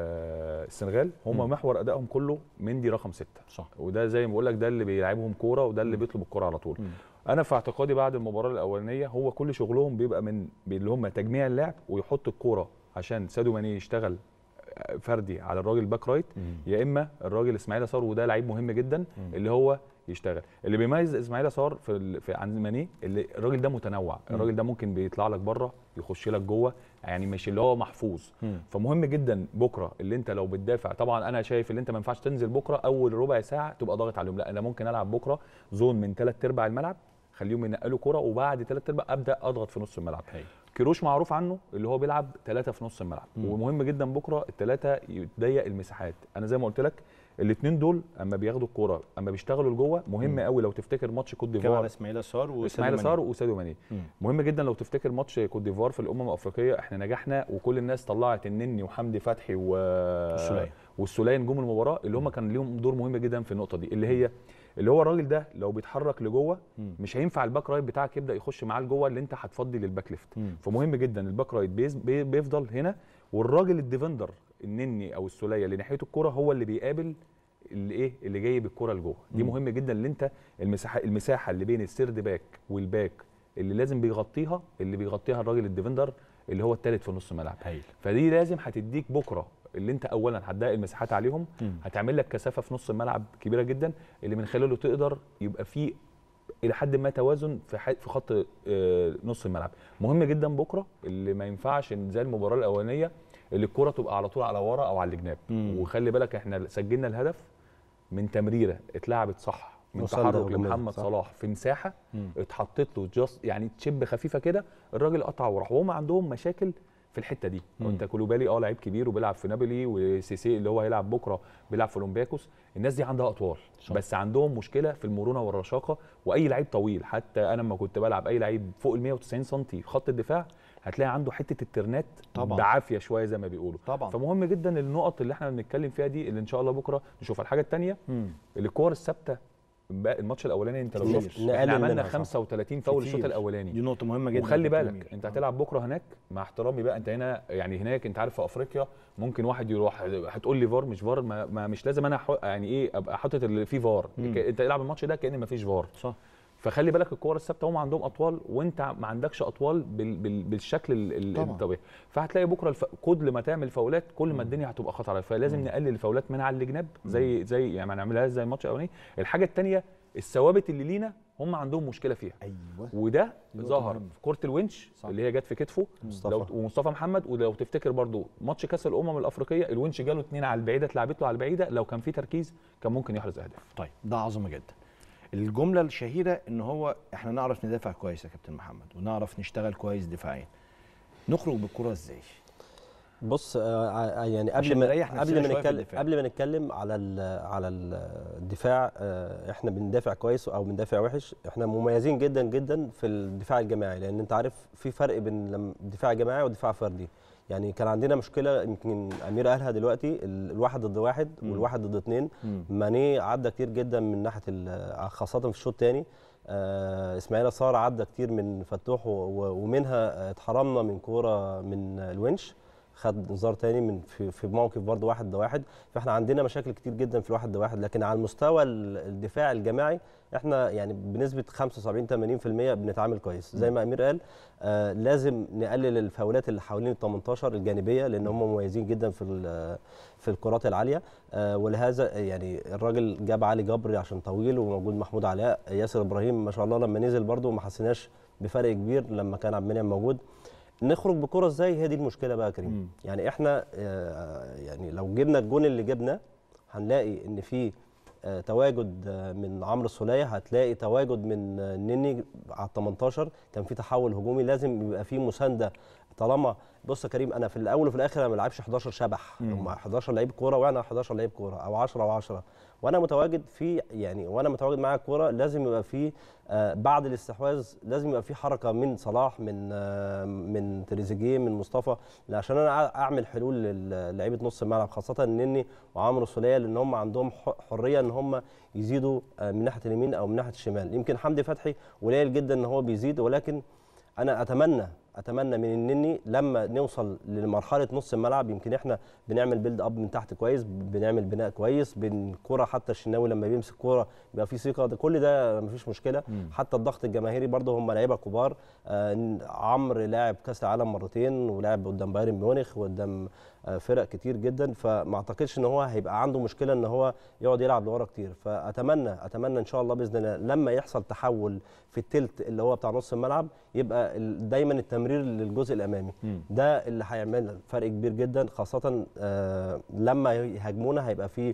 آه، السنغال هم مم. محور ادائهم كله مندي رقم ستة صح وده زي ما بقول لك ده اللي بيلعبهم كوره وده اللي بيطلب الكوره على طول مم. انا في اعتقادي بعد المباراه الاولانيه هو كل شغلهم بيبقى من اللي هم تجميع اللعب ويحط الكوره عشان سادو ماني يشتغل فردي على الراجل باك رايت مم. يا اما الراجل اسماعيل صار وده لعيب مهم جدا مم. اللي هو يشتغل اللي بيميز اسماعيل صار في, ال... في عن ماني اللي الراجل ده متنوع مم. الراجل ده ممكن بيطلع لك بره يخش لك جوه يعني مش اللي هو محفوظ مم. فمهم جدا بكره اللي انت لو بتدافع طبعا انا شايف اللي انت ما ينفعش تنزل بكره اول ربع ساعه تبقى ضاغط عليهم لا انا ممكن العب بكره زون من ثلاث ارباع الملعب خليهم ينقلوا كرة وبعد ثلاث ارباع ابدا اضغط في نص الملعب هاي. كيروش معروف عنه اللي هو بيلعب ثلاثه في نص الملعب مم. ومهم جدا بكره الثلاثه يضيق المساحات انا زي ما قلت لك الاثنين دول اما بياخدوا الكوره اما بيشتغلوا لجوه مهم مم. قوي لو تفتكر ماتش كوت كمان ديفوار على اسماعيل صار وساديو اسماعيل ماني. صار وساديو ماني مم. مهم جدا لو تفتكر ماتش كوت ديفوار في الامم الافريقيه احنا نجحنا وكل الناس طلعت النني وحمدي فتحي و والسولية. والسوليه نجوم المباراه اللي هم كان ليهم دور مهم جدا في النقطه دي اللي هي اللي هو الراجل ده لو بيتحرك لجوه مم. مش هينفع الباك رايت بتاعك يبدا يخش معاه لجوه اللي انت هتفضي للباك ليفت مم. فمهم جدا الباك رايت بيز- بي- بيفضل هنا والراجل الديفندر النني او السوليه اللي ناحيته الكوره هو اللي بيقابل اللي ايه اللي جاي بالكوره لجوه دي مم. مهم جدا اللي انت المساحه المساحه اللي بين السيرد باك والباك اللي لازم بيغطيها اللي بيغطيها الراجل الديفندر اللي هو الثالث في نص الملعب هايل فدي لازم هتديك بكره اللي انت اولا هتضيق المساحات عليهم مم. هتعمل لك كثافه في نص الملعب كبيره جدا اللي من خلاله تقدر يبقى في الى حد ما توازن في ح- في خط آه، نص الملعب مهم جدا بكره اللي ما ينفعش إن زي المباراه الاولانيه اللي الكره تبقى على طول على ورا او على الجناب مم. وخلي بالك احنا سجلنا الهدف من تمريره اتلعبت صح من وصلنا تحرك هجومية، لمحمد صح. صلاح في مساحه مم. اتحطت له جاست يعني تشيب خفيفه كده الراجل قطع وراح وهم عندهم مشاكل في الحته دي مم. وانت كولوبالي اه لعيب كبير وبيلعب في نابولي وسيسي اللي هو هيلعب بكره بيلعب في اولمبياكوس الناس دي عندها اطوال صح. بس عندهم مشكله في المرونه والرشاقه واي لعيب طويل حتى انا لما كنت بلعب اي لعيب فوق ال 190 سم في خط الدفاع هتلاقي عنده حته الترنات طبعاً. بعافيه شويه زي ما بيقولوا طبعا فمهم جدا النقط اللي احنا بنتكلم فيها دي اللي ان شاء الله بكره نشوفها الحاجه الثانيه مم. الكور الثابته بقى الماتش الاولاني انت لو كتير. شفت نقلل احنا عملنا منها، صح. 35 فاول الشوط كتير. الاولاني دي نقطه مهمه جدا وخلي يا كابتن بالك أمير. انت هتلعب بكره هناك مع احترامي بقى انت هنا يعني هناك انت عارف في افريقيا ممكن واحد يروح هتقول لي فار مش فار ما, ما مش لازم انا حو- يعني ايه ابقى حاطط اللي فيه فار مم. ك- انت العب الماتش ده كان ما فيش فار صح فخلي بالك الكور الثابته هم عندهم اطوال وانت ما عندكش اطوال بال بال بالشكل ال- ال- طبعاً. الطبيعي فهتلاقي بكره الف... كل ما تعمل فاولات كل ما الدنيا هتبقى خطر فلازم مم. نقلل الفاولات من على الجناب زي زي يعني ما نعملهاش زي الماتش الاولاني الحاجه الثانيه الثوابت اللي لينا هم عندهم مشكله فيها ايوه وده دي نقطة ظهر مهمة. في كره الونش صح. اللي هي جت في كتفه مصطفى. لو ومصطفى محمد ولو تفتكر برضو ماتش كاس الامم الافريقيه الونش جاله اتنين على البعيده اتلعبت له على البعيده لو كان في تركيز كان ممكن يحرز اهداف طيب ده عظمه جدا الجمله الشهيره ان هو احنا نعرف ندافع كويس يا كابتن محمد ونعرف نشتغل كويس دفاعيا نخرج بالكره ازاي بص آه، ع- يعني قبل عشان ما نريح قبل نفسنا ما شوية في نتكلم الدفاع. قبل ما نتكلم على ال على ال الدفاع آه، احنا بندافع كويس او بندافع وحش احنا مميزين جدا جدا في الدفاع الجماعي لان انت عارف في فرق بين لم- الدفاع الجماعي والدفاع الفردي يعني كان عندنا مشكله يمكن امير قالها دلوقتي ال- الواحد ضد واحد مم. والواحد ضد اثنين مم. ماني عدى كتير جدا من ناحيه ال- خاصه في الشوط الثاني آه اسماعيل صار عدى كتير من فتوح و- و- ومنها اتحرمنا من كوره من الونش خد انذار تاني من في, في موقف برضه واحد ضد واحد فاحنا عندنا مشاكل كتير جدا في الواحد ضد واحد لكن على المستوى ال- الدفاع الجماعي احنا يعني بنسبه 75 80% بنتعامل كويس زي ما امير قال آه لازم نقلل الفاولات اللي حوالين ال 18 الجانبيه لان هم مميزين جدا في ال- في الكرات العاليه آه ولهذا يعني الراجل جاب علي جبري عشان طويل وموجود محمود علاء ياسر ابراهيم ما شاء الله لما نزل برده ما حسيناش بفرق كبير لما كان عبد المنعم موجود نخرج بكره ازاي هي دي المشكله بقى يا كريم مم. يعني احنا آه، يعني لو جبنا الجون اللي جبناه هنلاقي ان في آه، تواجد آه، من عمرو السوليه هتلاقي تواجد من آه، نني على 18 كان في تحول هجومي لازم يبقى في مسانده طالما بص يا كريم انا في الاول وفي الاخر انا ما بلعبش 11 شبح مم. هم 11 لعيب كوره وانا 11 لعيب كوره او 10 و10 وانا متواجد في يعني وانا متواجد معايا الكوره لازم يبقى في آه، بعد الاستحواذ لازم يبقى في حركه من صلاح من آه، من تريزيجيه من مصطفى عشان انا اعمل حلول للعيبه نص الملعب خاصه نني وعمرو السوليه لان هم عندهم ح- حريه ان هم يزيدوا آه، من ناحيه اليمين او من ناحيه الشمال يمكن حمدي فتحي قليل جدا ان هو بيزيد ولكن انا اتمنى اتمنى من النني لما نوصل لمرحله نص الملعب يمكن احنا بنعمل بيلد اب من تحت كويس بنعمل بناء كويس بالكره حتى الشناوي لما بيمسك كوره بيبقى في ثقه ده كل ده مفيش مشكله مم. حتى الضغط الجماهيري برضه هم لعيبه كبار آه عمرو لاعب كاس العالم مرتين ولعب قدام بايرن ميونخ وقدام آه فرق كتير جدا فما اعتقدش ان هو هيبقى عنده مشكله ان هو يقعد يلعب لورا كتير فاتمنى اتمنى ان شاء الله باذن الله لما يحصل تحول في التلت اللي هو بتاع نص الملعب يبقى ال- دايما التمرير للجزء الامامي مم. ده اللي هيعمل فرق كبير جدا خاصه آه لما يهاجمونا هيبقى فيه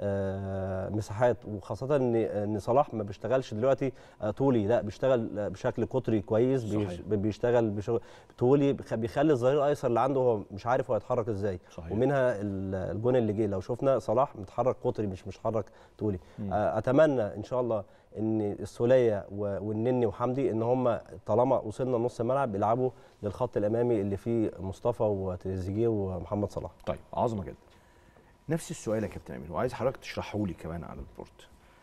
آه، مساحات وخاصه ان ان صلاح ما بيشتغلش دلوقتي آه، طولي لا بيشتغل آه، بشكل قطري كويس بيش- صحيح. بيشتغل بشغل طولي بيخ- بيخلي الظهير الايسر اللي عنده هو مش عارف هو يتحرك ازاي صحيح. ومنها ال- الجون اللي جه لو شفنا صلاح متحرك قطري مش متحرك طولي مم. آه، اتمنى ان شاء الله ان السوليه و- والنني وحمدي ان هم طالما وصلنا نص الملعب يلعبوا للخط الامامي اللي فيه مصطفى وتريزيجيه ومحمد صلاح طيب عظمه جدا نفس السؤال يا كابتن امين وعايز حضرتك تشرحه لي كمان على البورت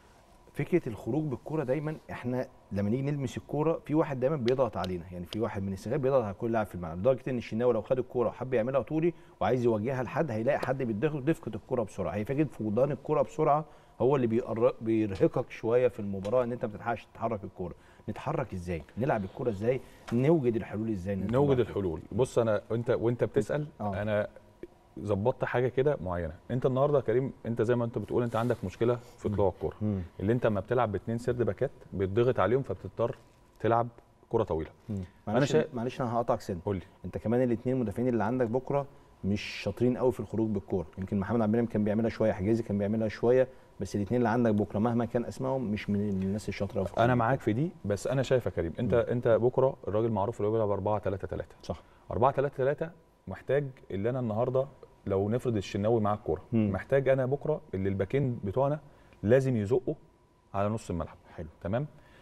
فكره الخروج بالكوره دايما احنا لما نيجي نلمس الكوره في واحد دايما بيضغط علينا يعني في واحد من السنغال بيضغط على كل لاعب في الملعب لدرجه ان الشناوي لو خد الكوره وحب يعملها طولي وعايز يوجهها لحد هيلاقي حد بيدخل دفكه الكوره بسرعه هي فكره فقدان الكوره بسرعه هو اللي بيقر- بيرهقك شويه في المباراه ان انت ما بتلحقش تتحرك الكوره نتحرك ازاي نلعب الكوره ازاي نوجد الحلول ازاي نطلع نوجد الكورة؟ الحلول بص انا وانت وانت بتسال آه. انا ظبطت حاجه كده معينه انت النهارده يا كريم انت زي ما انت بتقول انت عندك مشكله في طلوع الكوره مم. اللي انت لما بتلعب باثنين سرد باكات بيتضغط عليهم فبتضطر تلعب كره طويله مم. انا معلش شايف معلش انا هقطعك سنه قول لي انت كمان الاثنين المدافعين اللي عندك بكره مش شاطرين قوي في الخروج بالكوره يمكن محمد عبد المنعم كان بيعملها شويه حجازي كان بيعملها شويه بس الاثنين اللي عندك بكره مهما كان اسمائهم مش من الناس الشاطره في انا معاك في دي بس انا شايف يا كريم انت م. انت بكره الراجل معروف اللي هو بيلعب 4 3 3 صح 4 3 3 محتاج اللي انا النهارده لو نفرض الشناوي معاه الكوره محتاج انا بكره اللي الباكين بتوعنا لازم يزقوا على نص الملعب حلو تمام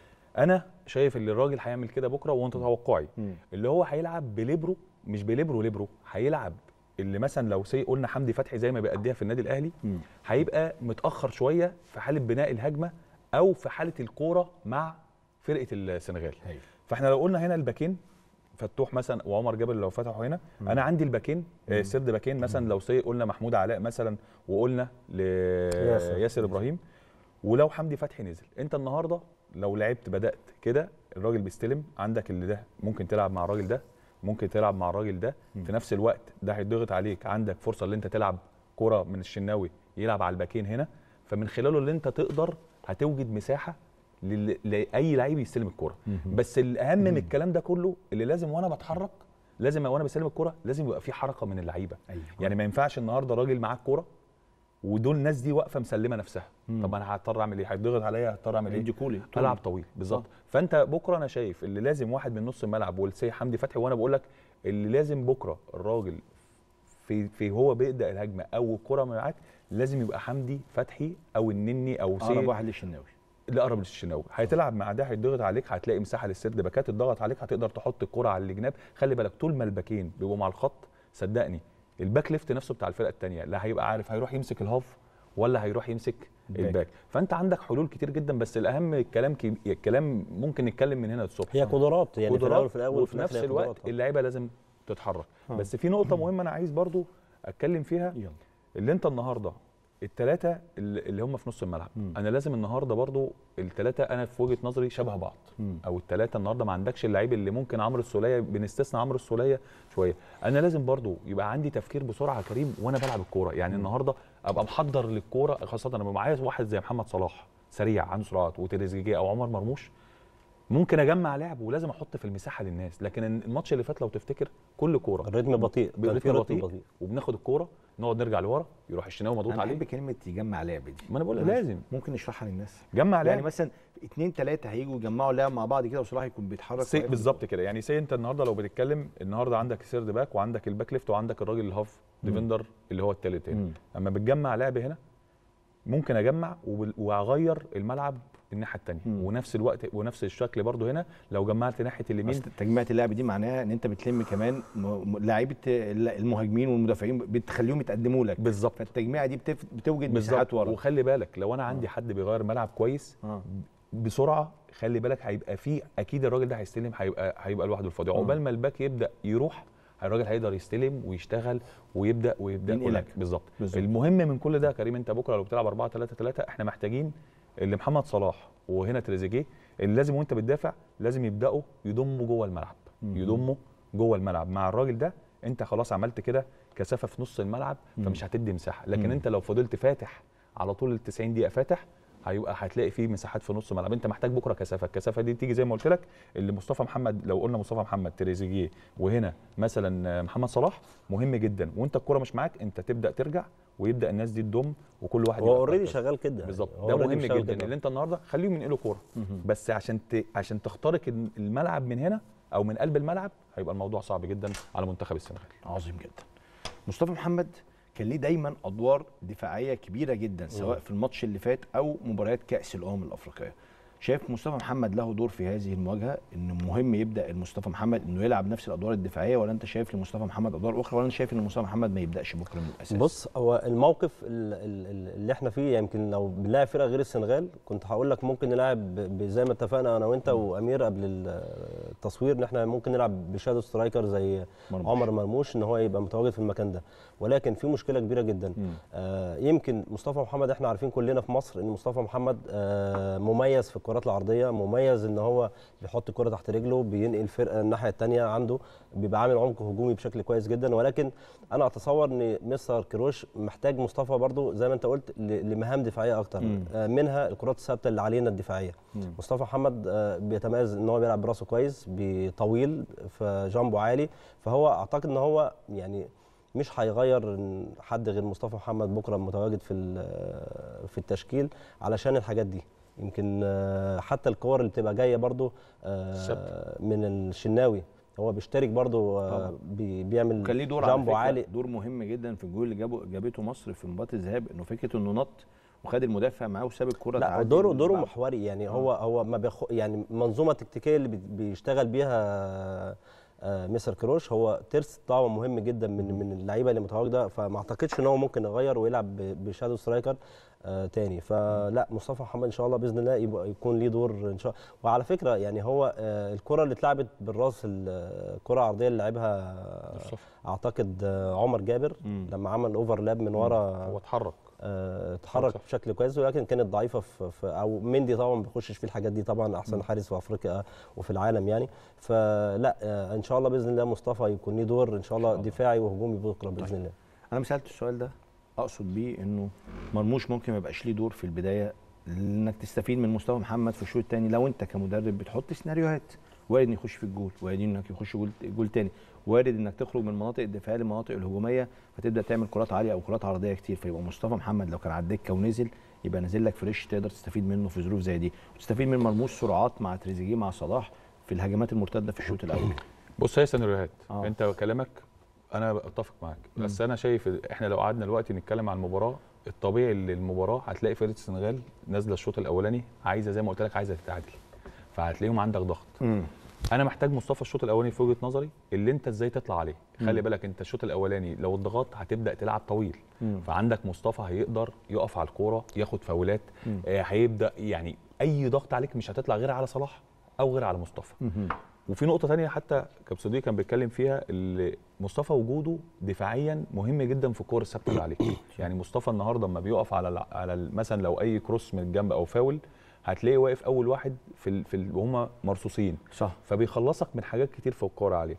انا شايف اللي الراجل هيعمل كده بكره وانت توقعي اللي هو هيلعب بليبرو مش بليبرو ليبرو هيلعب اللي مثلا لو سي قلنا حمدي فتحي زي ما بيأديها في النادي الاهلي هيبقى متاخر شويه في حاله بناء الهجمه او في حاله الكوره مع فرقه السنغال هي. فاحنا لو قلنا هنا الباكين فتوح مثلا وعمر جابر لو فتحوا هنا مم. انا عندي الباكين آه، سرد باكين مثلا لو سي قلنا محمود علاء مثلا وقلنا ياسر. لياسر ابراهيم ولو حمدي فتحي نزل انت النهارده لو لعبت بدات كده الراجل بيستلم عندك اللي ده ممكن تلعب مع الراجل ده ممكن تلعب مع الراجل ده في نفس الوقت ده هيضغط عليك عندك فرصه اللي انت تلعب كره من الشناوي يلعب على الباكين هنا فمن خلاله اللي انت تقدر هتوجد مساحه لل- لاي لعيب يستلم الكره بس الاهم من الكلام ده كله اللي لازم وانا بتحرك لازم وانا بستلم الكره لازم يبقى في حركه من اللعيبه أيوة. يعني ما ينفعش النهارده راجل معاه الكوره ودول الناس دي واقفه مسلمه نفسها طب انا هضطر اعمل ايه هيتضغط عليا هضطر اعمل ايه يديكولي. العب طويل بالظبط فانت بكره انا شايف اللي لازم واحد من نص الملعب والسي حمدي فتحي وانا بقول لك اللي لازم بكره الراجل في في هو بيبدا الهجمه او الكره معاك لازم يبقى حمدي فتحي او النني او سي اقرب واحد للشناوي الاقرب للشناوي هتلعب مع ده هيتضغط عليك هتلاقي مساحه للسرد باكات اتضغط عليك هتقدر تحط الكره على الجناب خلي بالك طول ما الباكين بيبقوا مع الخط صدقني الباك ليفت نفسه بتاع الفرقه الثانيه لا هيبقى عارف هيروح يمسك الهاف ولا هيروح يمسك الباك. الباك فانت عندك حلول كتير جدا بس الاهم الكلام كي... الكلام ممكن نتكلم من هنا للصبح هي قدرات يعني في قدرات الاول في الاول وفي نفس الآخر هي الوقت قدرات. اللعيبه لازم تتحرك آه. بس في نقطه مهمه انا عايز برضو اتكلم فيها يلا. اللي انت النهارده الثلاثه اللي هم في نص الملعب مم. انا لازم النهارده برضو الثلاثه انا في وجهه نظري شبه بعض مم. او الثلاثه النهارده ما عندكش اللعيب اللي ممكن عمرو السوليه بنستثنى عمرو السوليه شويه انا لازم برضو يبقى عندي تفكير بسرعه يا كريم وانا بلعب الكوره يعني النهارده ابقى محضر للكوره خاصه لما معايا واحد زي محمد صلاح سريع عنده سرعات وتريزيجيه او عمر مرموش ممكن اجمع لعب ولازم احط في المساحه للناس لكن الماتش اللي فات لو تفتكر كل كوره الريتم بطيء كان في بالريتم رتم بطيء, بطيء. وبناخد الكوره نقعد نرجع لورا يروح الشناوي مضغوط انا عليه بحب كلمه يجمع لعب دي ما انا بقول لك لازم ممكن نشرحها للناس جمع يعني لعب مثلا اثنين ثلاثه هيجوا يجمعوا لعب مع بعض كده وصلاح يكون بيتحرك سي وهياخد بالظبط كده يعني سي انت النهارده لو بتتكلم النهارده عندك سيرد باك وعندك الباك ليفت وعندك الراجل الهاف ديفندر اللي هو التالت هنا مم. اما بتجمع لعب هنا ممكن اجمع وبال- واغير الملعب الناحيه الثانيه ونفس الوقت ونفس الشكل برضو هنا لو جمعت ناحيه اليمين أصل تجميعة اللعب دي معناها ان انت بتلم كمان م- م- لعيبه المهاجمين والمدافعين بتخليهم يتقدموا لك بالظبط فالتجميعه دي بتف... بتوجد بالظبط مساحات ورا وخلي بالك لو انا عندي حد بيغير ملعب كويس آه. بسرعه خلي بالك هيبقى فيه اكيد الراجل ده هيستلم هيبقى هيبقى لوحده الفاضي عقبال ما الباك يبدا يروح الراجل هيقدر يستلم ويشتغل ويبدا ويبدا ينقلك. كل- بالظبط بالظبط. المهم من كل ده يا كريم انت بكره لو بتلعب 4 3 3 احنا محتاجين اللي محمد صلاح وهنا تريزيجيه اللي لازم وانت بتدافع لازم يبداوا يضموا جوه الملعب مم. يضموا جوه الملعب مع الراجل ده انت خلاص عملت كده كثافه في نص الملعب فمش هتدي مساحه لكن مم. انت لو فضلت فاتح على طول ال 90 دقيقه فاتح هيبقى هتلاقي فيه مساحات في نص الملعب انت محتاج بكره كثافه الكثافه دي تيجي زي ما قلت لك اللي مصطفى محمد لو قلنا مصطفى محمد تريزيجيه وهنا مثلا محمد صلاح مهم جدا وانت الكره مش معاك انت تبدا ترجع ويبدا الناس دي تضم وكل واحد هو يبقى اوريدي مركز. شغال كده بالظبط هو ده already مهم بيشتغل جدا كده. اللي انت النهارده خليهم ينقلوا كوره بس عشان ت... عشان تخترق الملعب من هنا او من قلب الملعب هيبقى الموضوع صعب جدا على منتخب السنغال عظيم جدا مصطفى محمد كان ليه دايما ادوار دفاعيه كبيره جدا سواء في الماتش اللي فات او مباريات كاس الامم الافريقيه شايف مصطفى محمد له دور في هذه المواجهه ان مهم يبدا المصطفى محمد انه يلعب نفس الادوار الدفاعيه ولا انت شايف لمصطفى محمد ادوار اخرى ولا انت شايف ان مصطفى محمد ما يبداش بكره من الاساس بص هو الموقف ال- ال- ال- اللي احنا فيه يمكن لو بنلاعب فرقه غير السنغال كنت هقول لك ممكن نلعب ب- ب- زي ما اتفقنا انا وانت وامير قبل ال- التصوير ان احنا ممكن نلعب بشادو سترايكر زي مرموش. عمر مرموش ان هو يبقى متواجد في المكان ده ولكن في مشكله كبيره جدا آه يمكن مصطفى محمد احنا عارفين كلنا في مصر ان مصطفى محمد آه مميز في الكرات العرضيه مميز ان هو بيحط الكره تحت رجله بينقل الفرقه الناحيه الثانيه عنده بيبقى عامل عمق هجومي بشكل كويس جدا ولكن انا اتصور ان مستر كروش محتاج مصطفى برضو زي ما انت قلت ل- لمهام دفاعيه اكتر مم. آه منها الكرات الثابته اللي علينا الدفاعيه مم. مصطفى محمد آه، بيتميز ان هو بيلعب براسه كويس بطويل فجامبو عالي فهو اعتقد ان هو يعني مش هيغير إن حد غير مصطفى محمد بكره متواجد في ال- في التشكيل علشان الحاجات دي يمكن آه، حتى الكور اللي بتبقى جايه برضو آه، من الشناوي هو بيشترك برضو آه، طبعاً. بي- بيعمل كان ليه دور على جامبو فكرة عالي دور مهم جدا في الجول اللي جابه جابته مصر في مباراه الذهاب انه فكره انه نط وخد المدافع معاه وساب الكره لا تعدي دوره من دوره بعض. محوري يعني هو هو ما بيخ... يعني منظومه تكتيكيه اللي بي- بيشتغل بيها آه، مستر كروش هو ترس بتاعه مهم جدا من من اللعيبه اللي متواجده فما اعتقدش ان هو ممكن يغير ويلعب ب- بشادو سترايكر آه تاني فلا مصطفى محمد ان شاء الله باذن الله يبقى يكون ليه دور ان شاء الله وعلى فكره يعني هو آه الكره اللي اتلعبت بالراس الكره العرضيه اللي لعبها اعتقد آه عمر جابر لما عمل اوفرلاب من ورا هو اتحرك آه، اتحرك بشكل كويس ولكن كانت ضعيفه في, في او مندي طبعا ما بيخشش في الحاجات دي طبعا احسن حارس في افريقيا وفي العالم يعني فلا آه، ان شاء الله باذن الله مصطفى يكون ليه دور ان شاء الله دفاعي وهجومي بكره باذن الله انا ما سالت السؤال ده اقصد بيه انه مرموش ممكن ما يبقاش ليه دور في البدايه انك تستفيد من مصطفى محمد في الشوط الثاني لو انت كمدرب بتحط سيناريوهات وارد انه يخش في الجول وارد انك يخش جول جول تاني وارد انك تخرج من مناطق الدفاع للمناطق الهجوميه فتبدا تعمل كرات عاليه او كرات عرضيه كتير فيبقى مصطفى محمد لو كان على الدكه ونزل يبقى نازل لك فريش تقدر تستفيد منه في ظروف زي دي وتستفيد من مرموش سرعات مع تريزيجيه مع صلاح في الهجمات المرتده في الشوط الاول بص هي سيناريوهات آه. انت كلامك انا اتفق معاك بس انا شايف احنا لو قعدنا دلوقتي نتكلم عن المباراه الطبيعي اللي المباراه هتلاقي فرقه السنغال نازله الشوط الاولاني عايزه زي ما قلت لك عايزه تتعادل فهتلاقيهم عندك ضغط انا محتاج مصطفى الشوط الاولاني في وجهه نظري اللي انت ازاي تطلع عليه مم. خلي بالك انت الشوط الاولاني لو الضغط هتبدا تلعب طويل مم. فعندك مصطفى هيقدر يقف على الكوره ياخد فاولات مم. آه هيبدا يعني اي ضغط عليك مش هتطلع غير على صلاح او غير على مصطفى مهم. وفي نقطه تانية حتى كابتن صديق كان بيتكلم فيها اللي مصطفى وجوده دفاعيا مهم جدا في الكور الثابته اللي عليه يعني مصطفى النهارده لما بيقف على ال على ال مثلا لو اي كروس من الجنب او فاول هتلاقيه واقف اول واحد في ال في ال وهم مرصوصين صح فبيخلصك من حاجات كتير في الكوره عليه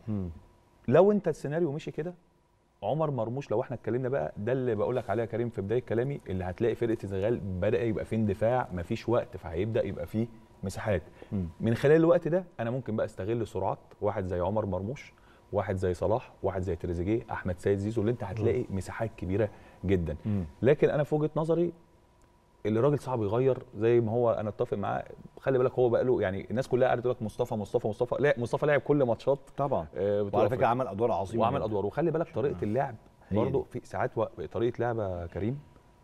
لو انت السيناريو مشي كده عمر مرموش لو احنا اتكلمنا بقى ده اللي بقول لك عليه يا كريم في بدايه كلامي اللي هتلاقي فرقه السنغال بدا يبقى فيه اندفاع مفيش وقت فهيبدا يبقى فيه مساحات من خلال الوقت ده انا ممكن بقى استغل سرعات واحد زي عمر مرموش واحد زي صلاح واحد زي تريزيجيه احمد سيد زيزو اللي انت هتلاقي مساحات كبيره جدا لكن انا في وجهه نظري اللي راجل صعب يغير زي ما هو انا اتفق معاه خلي بالك هو بقى له يعني الناس كلها قاعده تقول لك مصطفى مصطفى مصطفى لا مصطفى لعب كل ماتشات طبعا آه بطولة وعلى فكره أفريقيا. عمل ادوار عظيمه وعمل جداً. ادوار وخلي بالك طريقه اللعب هي برضه في ساعات و... طريقه لعب يا كريم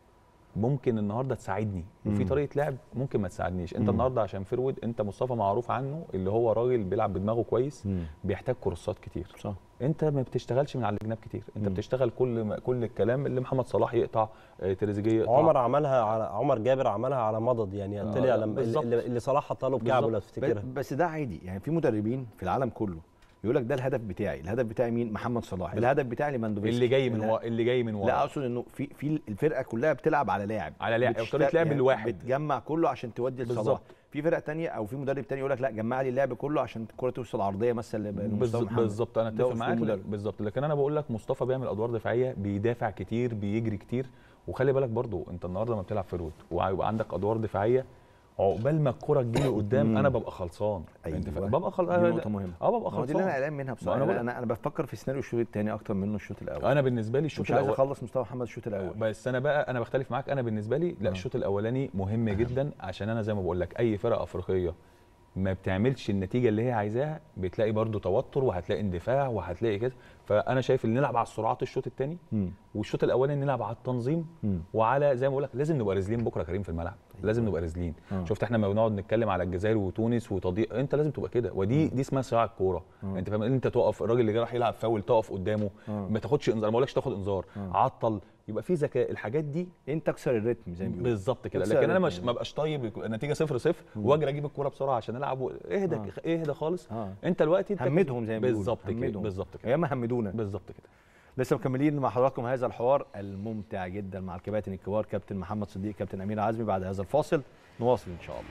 ممكن النهارده تساعدني وفي مم. طريقه لعب ممكن ما تساعدنيش انت مم. النهارده عشان فرود انت مصطفى معروف عنه اللي هو راجل بيلعب بدماغه كويس مم. بيحتاج كورسات كتير صح انت ما بتشتغلش من على الجناب كتير انت مم. بتشتغل كل ما كل الكلام اللي محمد صلاح يقطع آه، تريزيجيه يقطع عمر عملها على عمر جابر عملها على مضض يعني آه، طلع لما بالظبط. اللي, اللي صلاح حطها له بكعبه لو بالظبط. تفتكرها ب- بس ده عادي يعني في مدربين في العالم كله يقول لك ده الهدف بتاعي الهدف بتاعي مين محمد صلاح الهدف بتاعي لماندوفسكي اللي جاي من الهدف- ورا اللي جاي من ورا لا اقصد انه في في الفرقه كلها بتلعب على لاعب على لاعب، بتشت- طريقة لعب يعني الواحد. بتجمع كله عشان تودي لصلاح بالظبط. في فرق تانية او في مدرب تاني يقول لك لا جمع لي اللعب كله عشان الكره توصل عرضيه مثلا لمصطفى بالظبط محمد. بالظبط انا ده اتفق أسلوب معاك لا، مدرب. بالظبط لكن انا بقول لك مصطفى بيعمل ادوار دفاعيه بيدافع كتير بيجري كتير وخلي بالك برضو انت النهارده لما بتلعب فرود وهيبقى عندك ادوار دفاعيه عقبال ما الكره تجيلي قدام مم. انا ببقى خلصان ايوه انت فاهم؟ ببقى خلصان دي نقطه مهمه اه ببقى ما هو دي خلصان اللي انا قلقان منها ما بصراحه أنا انا بقول- انا, أنا بفكر في سيناريو الشوط الثاني اكتر منه الشوط الاول انا بالنسبه لي الشوط مش عايز الأول- اخلص مصطفى محمد الشوط الاول بس انا بقى انا بختلف معاك انا بالنسبه لي لا آه. الشوط الاولاني مهم جدا عشان انا زي ما بقول لك اي فرقه افريقيه ما بتعملش النتيجه اللي هي عايزاها بتلاقي برضو توتر وهتلاقي اندفاع وهتلاقي كده فانا شايف ان نلعب على السرعات الشوط الثاني مم. والشوط الاولاني نلعب على التنظيم مم. وعلى زي ما بقول لك لازم نبقى رازلين بكره يا كريم في الملعب لازم نبقى رازلين آه. شفت احنا لما بنقعد نتكلم على الجزائر وتونس وتضييع انت لازم تبقى كده ودي دي اسمها صراع الكوره آه. انت فاهم انت تقف الراجل اللي راح يلعب فاول تقف قدامه آه. ما تاخدش انذار ما بقولكش تاخد انذار آه. عطل يبقى في ذكاء الحاجات دي انت اكسر الريتم زي ما بيقولوا بالظبط كده اكسر لكن انا الريتم. مش ما بقاش طيب يكون النتيجه 0 0 واجري اجيب الكوره بسرعه عشان العب و- اهدى آه. اهدى خالص آه. انت دلوقتي انت همدهم زي ما بيقولوا بالظبط كده همدهم. بالظبط كده ايام ما همدونا بالظبط كده لسه مكملين مع حضراتكم هذا الحوار الممتع جدا مع الكباتن الكبار كابتن محمد صديق كابتن امير عزمي بعد هذا الفاصل نواصل ان شاء الله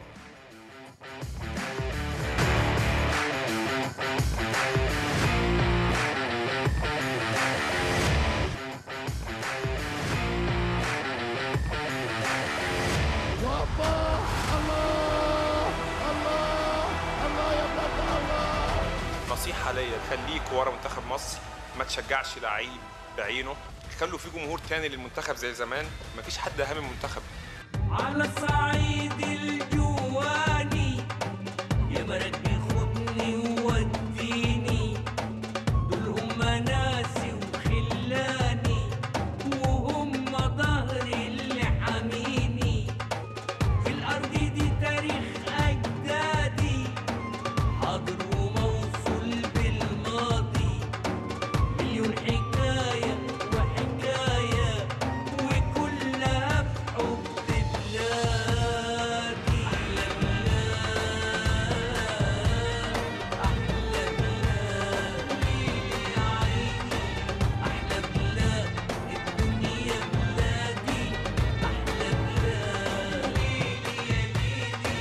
نصيحة ليا خليك ورا منتخب مصر ما تشجعش لعيب بعينه يخلوا في جمهور تاني للمنتخب زي زمان مفيش حد اهم من المنتخب على الصعيد الجواني يا بلد بياخدني ووديني دول هم ناسي وخلاني وهم ظهري اللي حاميني في الأرض دي تاريخ أجدادي حاضر وموصول بالماضي مليون حكاية وحكاية وكلها بحب بلادي أحلى بلاد أحلى بلاد ليلي يا عيني أحلى بلاد الدنيا بلادي أحلى بلاد ليلي يا ليلي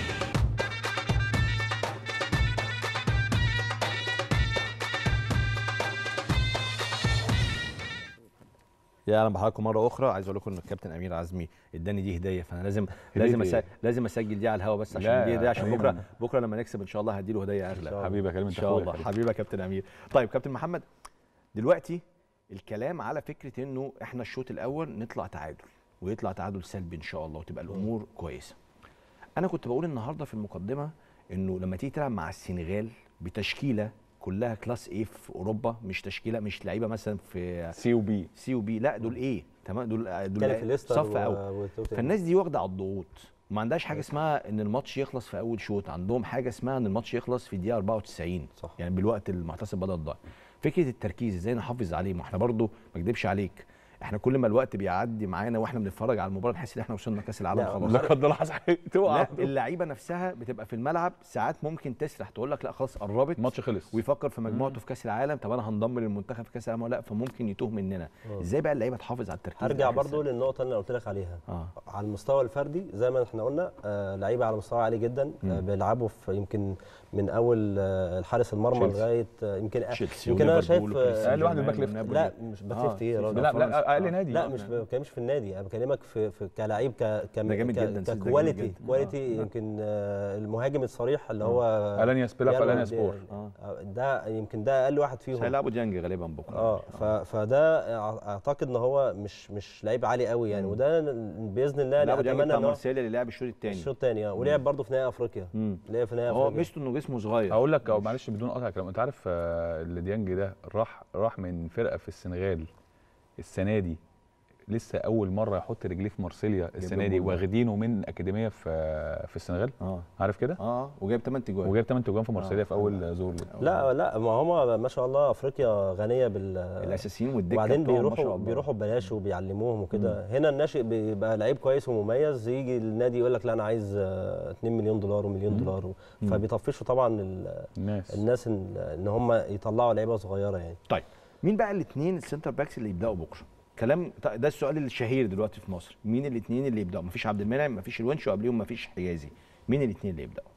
يا اهلا بحضراتكم مره اخرى عايز اقول لكم ان الكابتن امير عزمي اداني دي هديه فانا لازم لازم هدية أسا... لازم اسجل دي على الهوا بس عشان لا، دي هديه عشان حبيبي. بكره بكره لما نكسب ان شاء الله هديله هديه اغلى حبيبي يا كريم، ان أنت شاء أخويا الله حبيبي. حبيبي يا كابتن امير طيب كابتن محمد دلوقتي الكلام على فكره انه احنا الشوط الاول نطلع تعادل ويطلع تعادل سلبي ان شاء الله وتبقى الامور كويسه انا كنت بقول النهارده في المقدمه انه لما تيجي تلعب مع السنغال بتشكيله كلها كلاس ايه في اوروبا مش تشكيله مش لعيبه مثلا في سي وبي سي وبي لا دول ايه تمام دول دول كان في ليستر صف و- اول وتوتنهام. فالناس دي واخده على الضغوط ما عندهاش حاجه اسمها ان الماتش يخلص في اول شوط عندهم حاجه اسمها ان الماتش يخلص في الدقيقه 94 صح. يعني بالوقت المحتسب بدا الضايع فكره التركيز ازاي نحافظ عليه ما احنا برضو ما اكدبش عليك احنا كل ما الوقت بيعدي معانا واحنا بنتفرج على المباراه نحس ان احنا وصلنا كاس العالم لا، خلاص لا قدر الله حصل حاجة، تقع. لا اللعيبه نفسها بتبقى في الملعب ساعات ممكن تسرح تقول لك لا خلاص قربت الماتش خلص ويفكر في مجموعته في كاس العالم طب انا هنضم للمنتخب في كاس العالم ولا لا فممكن يتوه مننا ازاي بقى اللعيبه تحافظ على التركيز هرجع ده؟ برضو للنقطة اللي أنا قلت لك عليها آه. على المستوى الفردي زي ما احنا قلنا آه لعيبة على مستوى عالي جدا آه بيلعبوا في يمكن من أول آه الحارس المرمى تشيلسي. لغاية آه يمكن تشيلسي يمكن أنا شايف وليفربول وباريس آه سان جيرمان أقل واحد الباك ليفت. لا مش باك آه. ليفت إيه يا راجل لا، لا، أقل نادي. لا آه. مش ما بتكلمش في النادي أنا بكلمك في, في كلاعب ك ك ده جامد ك- جدا، سيد، ده جامد ككواليتي جدا. كواليتي آه. يمكن آه المهاجم الصريح اللي هو ألانيا سبيلا في ريال ألانيا مدريد. سبور. آه. ده يمكن ده أقل واحد فيهم مش هيلعبوا ديانج غالبا بكره اه ف- فده أع- اعتقد ان هو مش مش لعيب عالي قوي يعني وده باذن الله لعبوا ديانج اتمنى بتاع ان هو مارسيليا اللي لعب الشوط الثاني الشوط الثاني اه ولعب برضه في نهائي افريقيا لعب في نهائي هو افريقيا ميزته انه جسمه صغير هقول لك أو معلش بدون قطع كلام انت عارف آه، اللي ديانج ده راح راح من فرقه في السنغال السنه دي لسه اول مره يحط رجليه في مارسيليا السنه دي جول. واخدينه من اكاديميه في في السنغال اه عارف كده اه وجايب 8 تجوان وجايب 8 تجوان في مارسيليا في اول ظهور ليه لا لا ما هم ما شاء الله افريقيا غنيه بال الاساسيين والدكه وبعدين بتوعهم ما بيروحوا شاء الله. بيروحوا ببلاش وبيعلموهم وكده هنا الناشئ بيبقى لعيب كويس ومميز يجي النادي يقول لك لا انا عايز آه، 2 مليون دولار ومليون مم. دولار و- مم. فبيطفشوا طبعا ال- الناس الناس ان إن هم يطلعوا لعيبه صغيره يعني طيب مين بقى الاثنين السنتر باكس اللي يبداوا بكره كلام ده السؤال الشهير دلوقتي في مصر مين الاثنين اللي يبداوا مفيش عبد المنعم مفيش الونش وقبليهم مفيش حجازي مين الاثنين اللي يبداوا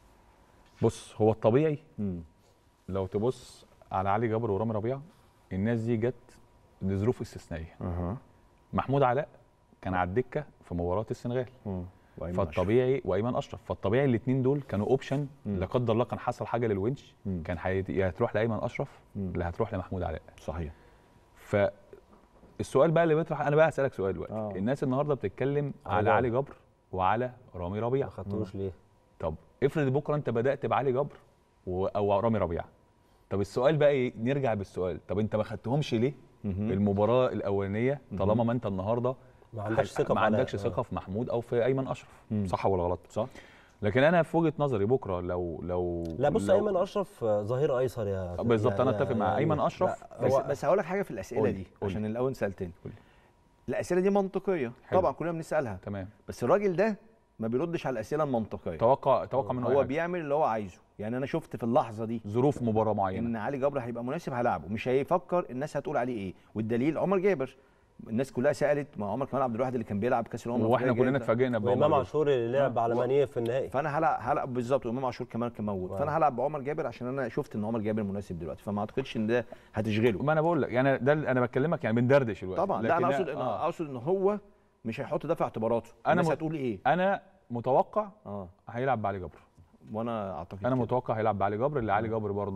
بص هو الطبيعي لو تبص على علي جبر ورامي ربيعه الناس دي جت لظروف استثنائيه محمود علاء كان على الدكه في مباراه السنغال وأيمن فالطبيعي وايمن اشرف فالطبيعي الاثنين دول كانوا اوبشن لا قدر الله كان حصل حاجه للونش كان حي... يا هتروح لايمن اشرف لا هتروح لمحمود علاء صحيح فالسؤال بقى اللي بيطرح انا بقى هسالك سؤال دلوقتي آه. الناس النهارده بتتكلم علي على جبر. علي جبر وعلى رامي ربيعه ما خدتوش ليه طب افرض بكره انت بدات بعلي جبر و... او رامي ربيعه طب السؤال بقى ايه نرجع بالسؤال طب انت ما خدتهمش ليه المباراه الاولانيه طالما ما انت النهارده ما عندكش ح- ثقة ما في علاء. عندكش ثقه في محمود او في ايمن اشرف مم. صح ولا غلط صح لكن انا في وجهه نظري بكره لو لو لا بص لو ايمن اشرف آه، ظهير ايسر يا بالظبط، أنا يا- أتفق مع يعني- أيمن أشرف. لا، بس هو- بس هقول لك حاجه في الاسئله قولي، دي قولي. عشان الاول سالتني الاسئله دي منطقيه حلو. طبعا كلنا بنسالها تمام بس الراجل ده ما بيردش على الاسئله المنطقيه توقع توقع منه أي هو حاجة. بيعمل اللي هو عايزه يعني انا شفت في اللحظه دي ظروف مباراه معينه ان علي جبر هيبقى مناسب هلعبه مش هيفكر الناس هتقول عليه ايه والدليل عمر جابر الناس كلها سالت ما عمر كمال عبد الواحد اللي كان بيلعب كاس الامم واحنا الأفريقية كلنا جاي- اتفاجئنا بعمر وامام جابر. عاشور اللي لعب على مانيه في النهائي فانا هلعب هلعب بالظبط وامام عاشور كمان كان موجود واو. فانا هلعب بعمر جابر عشان انا شفت ان عمر جابر مناسب دلوقتي فما اعتقدش ان ده هتشغله ما انا بقول لك يعني ده اللي انا بكلمك يعني بندردش دلوقتي طبعا لا انا لكن اقصد آه. اقصد ان هو مش هيحط ده في اعتباراته انا الناس مت- هتقول ايه انا متوقع اه هيلعب بعلي جبر وانا اعتقد انا كده. متوقع هيلعب بعلي جبر اللي علي جبر برضه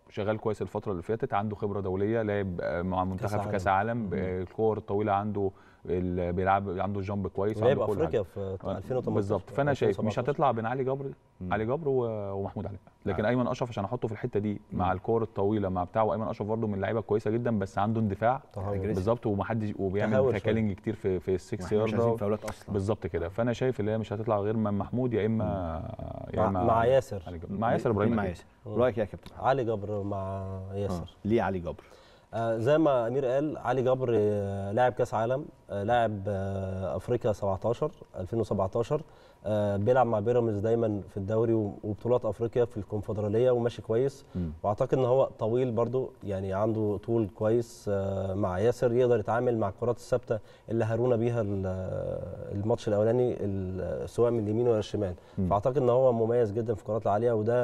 شغال كويس الفتره اللي فاتت عنده خبره دوليه لعب آه، مع منتخب في كاس عالم الكور الطويله عنده ال- بيلعب عنده جامب كويس لعب عنده كل افريقيا حاجة. في 2018 بالظبط فانا شايف مش 2017. هتطلع بين علي جبر علي جبر و- ومحمود علاء لكن ايمن اشرف عشان احطه في الحته دي مع الكور الطويله مع بتاعه ايمن اشرف برده من اللعيبه كويسه جدا بس عنده اندفاع تهور. بالظبط ومحدش وبيعمل تهور تاكلينج كتير في في السكس واحنا مش عايزين يارده فاولات أصلاً. بالظبط كده فانا شايف اللي هي مش هتطلع غير من محمود يا اما يا مع, اما مع ياسر علي جبر. مع ياسر ابراهيم مع أكيد. ياسر رايك يا كابتن علي جبر مع ياسر ليه علي جبر آه زي ما امير قال علي جبر آه لاعب كاس عالم آه لاعب آه افريقيا 17 2017 آه بيلعب مع بيراميدز دايما في الدوري و- وبطولات افريقيا في الكونفدراليه وماشي كويس مم. واعتقد ان هو طويل برضو يعني عنده طول كويس آه مع ياسر يقدر يتعامل مع الكرات الثابته اللي هارونا بيها ال- الماتش الاولاني ال- سواء من اليمين ولا الشمال مم. فاعتقد ان هو مميز جدا في الكرات العاليه وده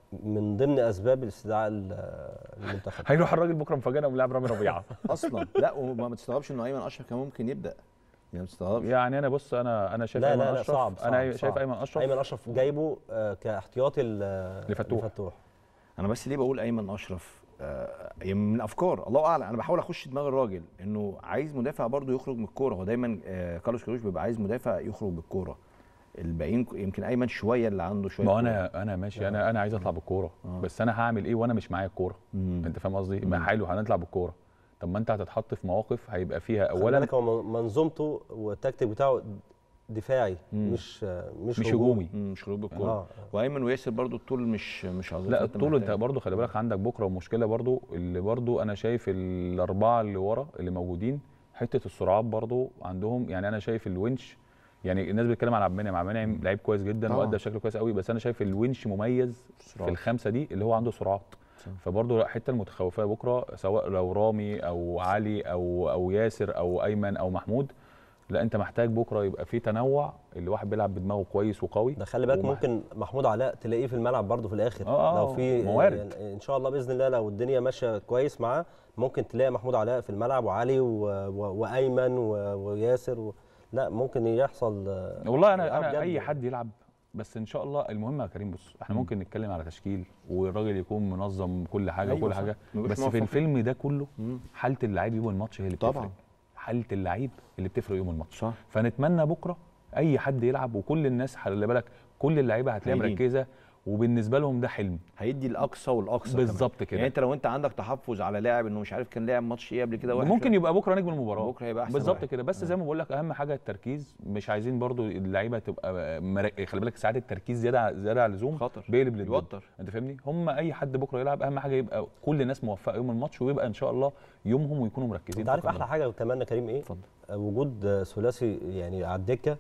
من ضمن اسباب الاستدعاء ال- المنتخب هيروح الراجل بكره مفاجاه ولاعب رامي ربيعه اصلا لا وما تستغربش انه ايمن اشرف كان ممكن يبدا يعني ما تستغربش يعني انا بص انا انا شايف لا ايمن لا لا اشرف صعب, صعب انا صعب. شايف ايمن اشرف ايمن اشرف جايبه آه، كاحتياطي ل- لفتوح. لفتوح انا بس ليه بقول ايمن اشرف آه يعني من افكار الله اعلم انا بحاول اخش دماغ الراجل انه عايز مدافع برضه يخرج من الكوره هو دايما آه كارلوس كيروش بيبقى عايز مدافع يخرج بالكوره الباقيين ك- يمكن ايمن شويه اللي عنده شويه ما كورة. انا انا ماشي انا انا عايز اطلع بالكوره بس انا هعمل ايه وانا مش معايا الكوره انت فاهم قصدي ما حلو هنطلع بالكوره طب ما انت هتتحط في مواقف هيبقى فيها اولا اولا بالك هو من- منظومته والتكتيك بتاعه دفاعي مش آه، مش, مش هجومي. مم، مش خروج بالكوره آه. وايمن وياسر برضه الطول مش مش عظيم لا فأنت الطول انت محتاج. برضه خلي بالك عندك بكره مشكله برضه اللي برضه انا شايف الاربعه اللي ورا اللي موجودين حته السرعات برضه عندهم يعني انا شايف الونش يعني الناس بتتكلم على عبد المنعم عبد المنعم لعيب كويس جدا طبعاً. وادى بشكل كويس قوي بس انا شايف الونش مميز في سرعات. الخمسه دي اللي هو عنده سرعات فبرضه الحته المتخوفه بكره سواء لو رامي او علي او او ياسر او ايمن او محمود لا انت محتاج بكره يبقى في تنوع اللي واحد بيلعب بدماغه كويس وقوي ده خلي بالك ومح- ممكن محمود علاء تلاقيه في الملعب برضه في الاخر آه، لو آه، في موارد. يعني ان شاء الله باذن الله لو الدنيا ماشيه كويس معاه ممكن تلاقي محمود علاء في الملعب وعلي و... و... وايمن و... وياسر و... لا ممكن يحصل آه، والله انا ألعاب انا جد اي يعني. حد يلعب بس ان شاء الله المهم يا كريم بص احنا مم. ممكن نتكلم على تشكيل والراجل يكون منظم كل حاجه أيوة وكل صح. حاجه ما يبقاش بس في موفق. الفيلم ده كله مم. حاله اللعيب يوم الماتش هي اللي بتفرق طبعاً. حاله اللعيب اللي بتفرق يوم الماتش صح فنتمنى بكره اي حد يلعب وكل الناس خلي بالك كل اللعيبه هتلاقيها هايلين. مركزه وبالنسبه لهم ده حلم هيدي الاقصى والاقصى كمان. بالظبط كده. يعني انت لو انت عندك تحفظ على لاعب انه مش عارف كان لاعب ماتش ايه قبل كده وحش ممكن يبقى بكره نجم المباراه بكره هيبقى احسن بالظبط واحد. كده بس زي ما بقول لك اهم حاجه التركيز مش عايزين برضو اللعيبه تبقى مرك... خلي بالك ساعات التركيز زياده زياده عن اللزوم خطر. بيقلب للضد يوتر. انت فاهمني هم اي حد بكره يلعب اهم حاجه يبقى كل الناس موفقه يوم الماتش ويبقى ان شاء الله يومهم ويكونوا مركزين انت عارف فقط احلى حاجه اتمنى كريم ايه اتفضل آه، وجود آه، ثلاثي يعني على الدكه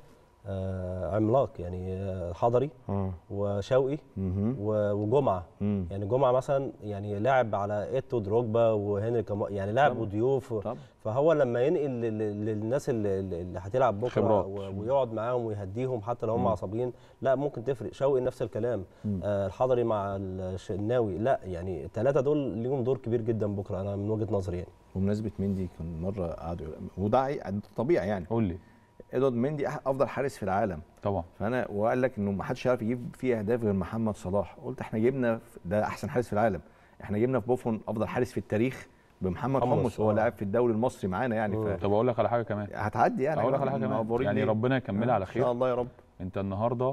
آه، عملاق يعني آه، حضري اه وشوقي مهم. و- وجمعه مم. يعني جمعه مثلا يعني لاعب على ايتو دروجبا وهنري كما يعني لاعب طبعاً. وضيوف طبعاً. فهو لما ينقل لل- لل- للناس اللي, اللي هتلعب بكره خبرات. و- ويقعد معاهم ويهديهم حتى لو هم مم. عصبيين لا ممكن تفرق شوقي نفس الكلام مم. آه الحضري مع الشناوي لا يعني الثلاثه دول ليهم دور كبير جدا بكره انا من وجهه نظري يعني بمناسبه مندي كان مره قعدوا يقول- وده عي- طبيعي يعني قول لي ادوارد مندي أح- افضل حارس في العالم طبعا فانا وقال لك انه ما حدش يعرف يجيب فيه اهداف غير محمد صلاح قلت احنا جبنا في- ده احسن حارس في العالم احنا جبنا في بوفون افضل حارس في التاريخ بمحمد حمص، حمص هو آه. لاعب في الدوري المصري معانا يعني ف... طب اقول لك على حاجه كمان هتعدي يعني اقول لك على حاجه كمان معفورين يعني ليه؟ ربنا يكملها على ان خير شاء الله يا رب انت النهارده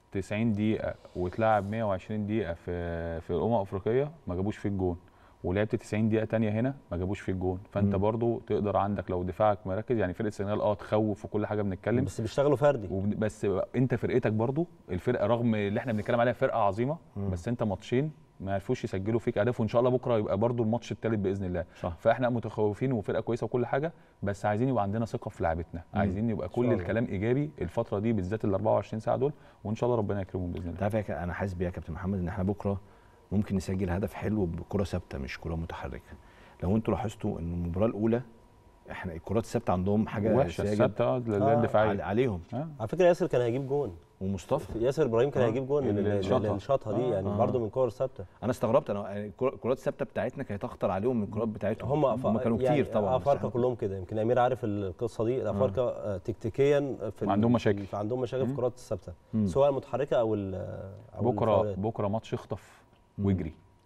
90 دقيقه وتلعب 120 دقيقه في في الامم الافريقيه ما جابوش فيك جون ولعبت 90 دقيقه تانية هنا ما جابوش فيك جون فانت مم. برضو تقدر عندك لو دفاعك مركز يعني فرقه السنغال اه تخوف وكل حاجه بنتكلم بس بيشتغلوا فردي وبن- بس انت فرقتك برضو الفرقه رغم اللي احنا بنتكلم عليها فرقه عظيمه مم. بس انت ماتشين ما عرفوش يسجلوا فيك اهداف وان شاء الله بكره يبقى برضو الماتش الثالث باذن الله صح. فاحنا متخوفين وفرقه كويسه وكل حاجه بس عايزين يبقى عندنا ثقه في لعبتنا مم. عايزين يبقى كل الله. الكلام ايجابي الفتره دي بالذات ال 24 ساعه دول وان شاء الله ربنا يكرمهم باذن انت الله عارف يا ك- انا حاسس بيها يا كابتن محمد ان احنا بكره ممكن نسجل هدف حلو بكره ثابته مش كره متحركه لو انتوا لاحظتوا ان المباراه الاولى احنا الكرات الثابته عندهم حاجه وحشه سيئة الثابته اللي هي آه، الدفاعيه علي- عليهم آه. على فكره ياسر كان هيجيب جون ومصطفى ياسر ابراهيم كان آه. هيجيب جون اللي اللي شاطها. اللي شاطها دي آه، يعني آه. برضه من كور ثابته انا استغربت انا الكرة- الكرات الثابته بتاعتنا كانت اخطر عليهم من الكرات بتاعتهم هم هم كانوا يعني كتير طبعا بس افارقه إحنا- كلهم كده يمكن امير عارف القصه دي الافارقه آه. تكتيكيا في ال- عندهم مشاكل. في عندهم مشاكل في مم. الكرات الثابته مم. سواء المتحركه او ال- او بكره الفاولات. بكره ماتش اخطف مم. واجري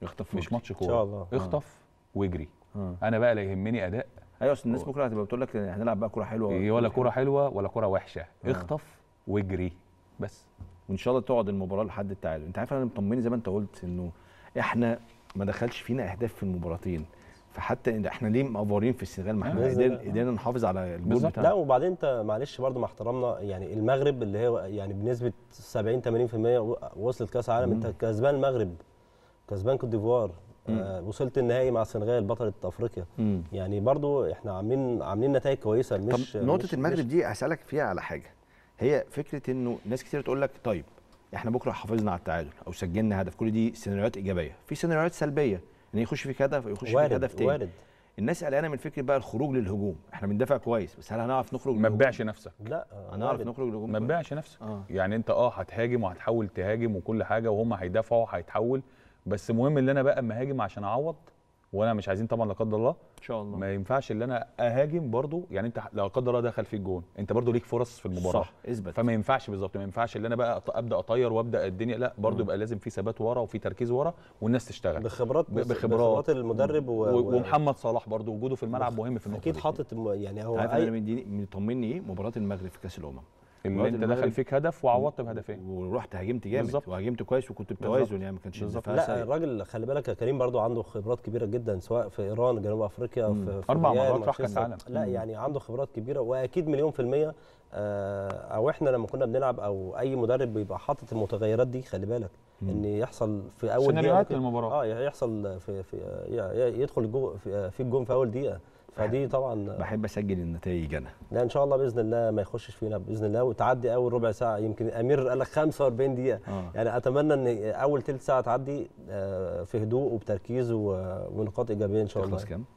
اخطف مش واجري. ماتش إن كوره شاء الله. آه. اخطف واجري آه. انا بقى لا يهمني اداء ايوه اصل الناس بكره هتبقى بتقول لك هنلعب بقى كوره حلوه إيه ولا كوره حلوه ولا كوره وحشه آه. اخطف واجري بس وان شاء الله تقعد المباراه لحد التعادل انت عارف انا مطمني زي ما انت قلت انه احنا ما دخلش فينا اهداف في المباراتين فحتى إن احنا ليه مقفورين في السنغال ما احنا بإذن قدرنا الله. قدرنا نحافظ على الجول لا بتاعنا وبعدين انت معلش برضو مع احترامنا يعني المغرب اللي هي يعني بنسبه 70 80% و- وصلت كاس عالم انت كسبان المغرب كسبان كوت ديفوار آه وصلت النهائي مع السنغال بطله افريقيا مم. يعني برضو احنا عاملين عاملين نتائج كويسه مش طب نقطه مش المغرب مش دي هسالك فيها على حاجه هي فكره انه ناس كتير تقول لك طيب احنا بكره حافظنا على التعادل او سجلنا هدف كل دي سيناريوهات ايجابيه في سيناريوهات سلبيه ان يخش فيك هدف يخش فيك وارد، هدف تاني وارد. الناس قلقانه من فكره بقى الخروج للهجوم احنا بندافع كويس بس هل هنعرف نخرج ما للهجوم؟ تبيعش نفسك لا هنعرف نخرج للهجوم ما كويس؟ تبيعش نفسك آه. يعني انت اه هتهاجم وهتحاول تهاجم وكل حاجه وهم هيدافعوا هيتحول بس مهم ان انا بقى اما اهاجم عشان اعوض وانا مش عايزين طبعا لا قدر الله ان شاء الله ما ينفعش ان انا اهاجم برضو يعني انت لا قدر الله دخل فيك جون انت برضو ليك فرص في المباراه صح، اثبت. فما ينفعش بالظبط ما ينفعش ان انا بقى أط- ابدا اطير وابدا الدنيا لا برضو مم. يبقى لازم في ثبات ورا وفي تركيز ورا والناس تشتغل بخبرات ب- بخبرات المدرب و- و... و- ومحمد صلاح برضو وجوده في الملعب مهم في النقطه اكيد دي. حاطط الم- يعني هو عارف انا أي- مديني مطمني ايه مباراه المغرب في كاس الامم اللي مباراة انت دخل المغرب فيك هدف وعوضت بهدفين ورحت هاجمت جامد بالظبط. وهاجمت كويس وكنت بتوازن يعني ما كانش الدفاع لا سيء. الراجل خلي بالك يا كريم برضو عنده خبرات كبيره جدا سواء في ايران جنوب افريقيا مم. في, في أربع الريال، مرات راح كأس مانشستر. عالم. لا مم. يعني عنده خبرات كبيره واكيد مليون في الميه آه، او احنا لما كنا بنلعب او اي مدرب بيبقى حاطط المتغيرات دي خلي بالك ان يحصل في اول دقيقه سيناريوهات ممكن- للمباراة. اه يحصل في, في ي- يدخل الجو في, في الجون في اول دقيقه فدي طبعا بحب اسجل النتائج انا لا ان شاء الله باذن الله ما يخشش فينا باذن الله وتعدي اول ربع ساعه يمكن امير قال لك 45 دقيقه آه. يعني اتمنى ان اول ثلث ساعه تعدي آه، في هدوء وبتركيز و- ونقاط ايجابيه ان شاء الله تخلص كام؟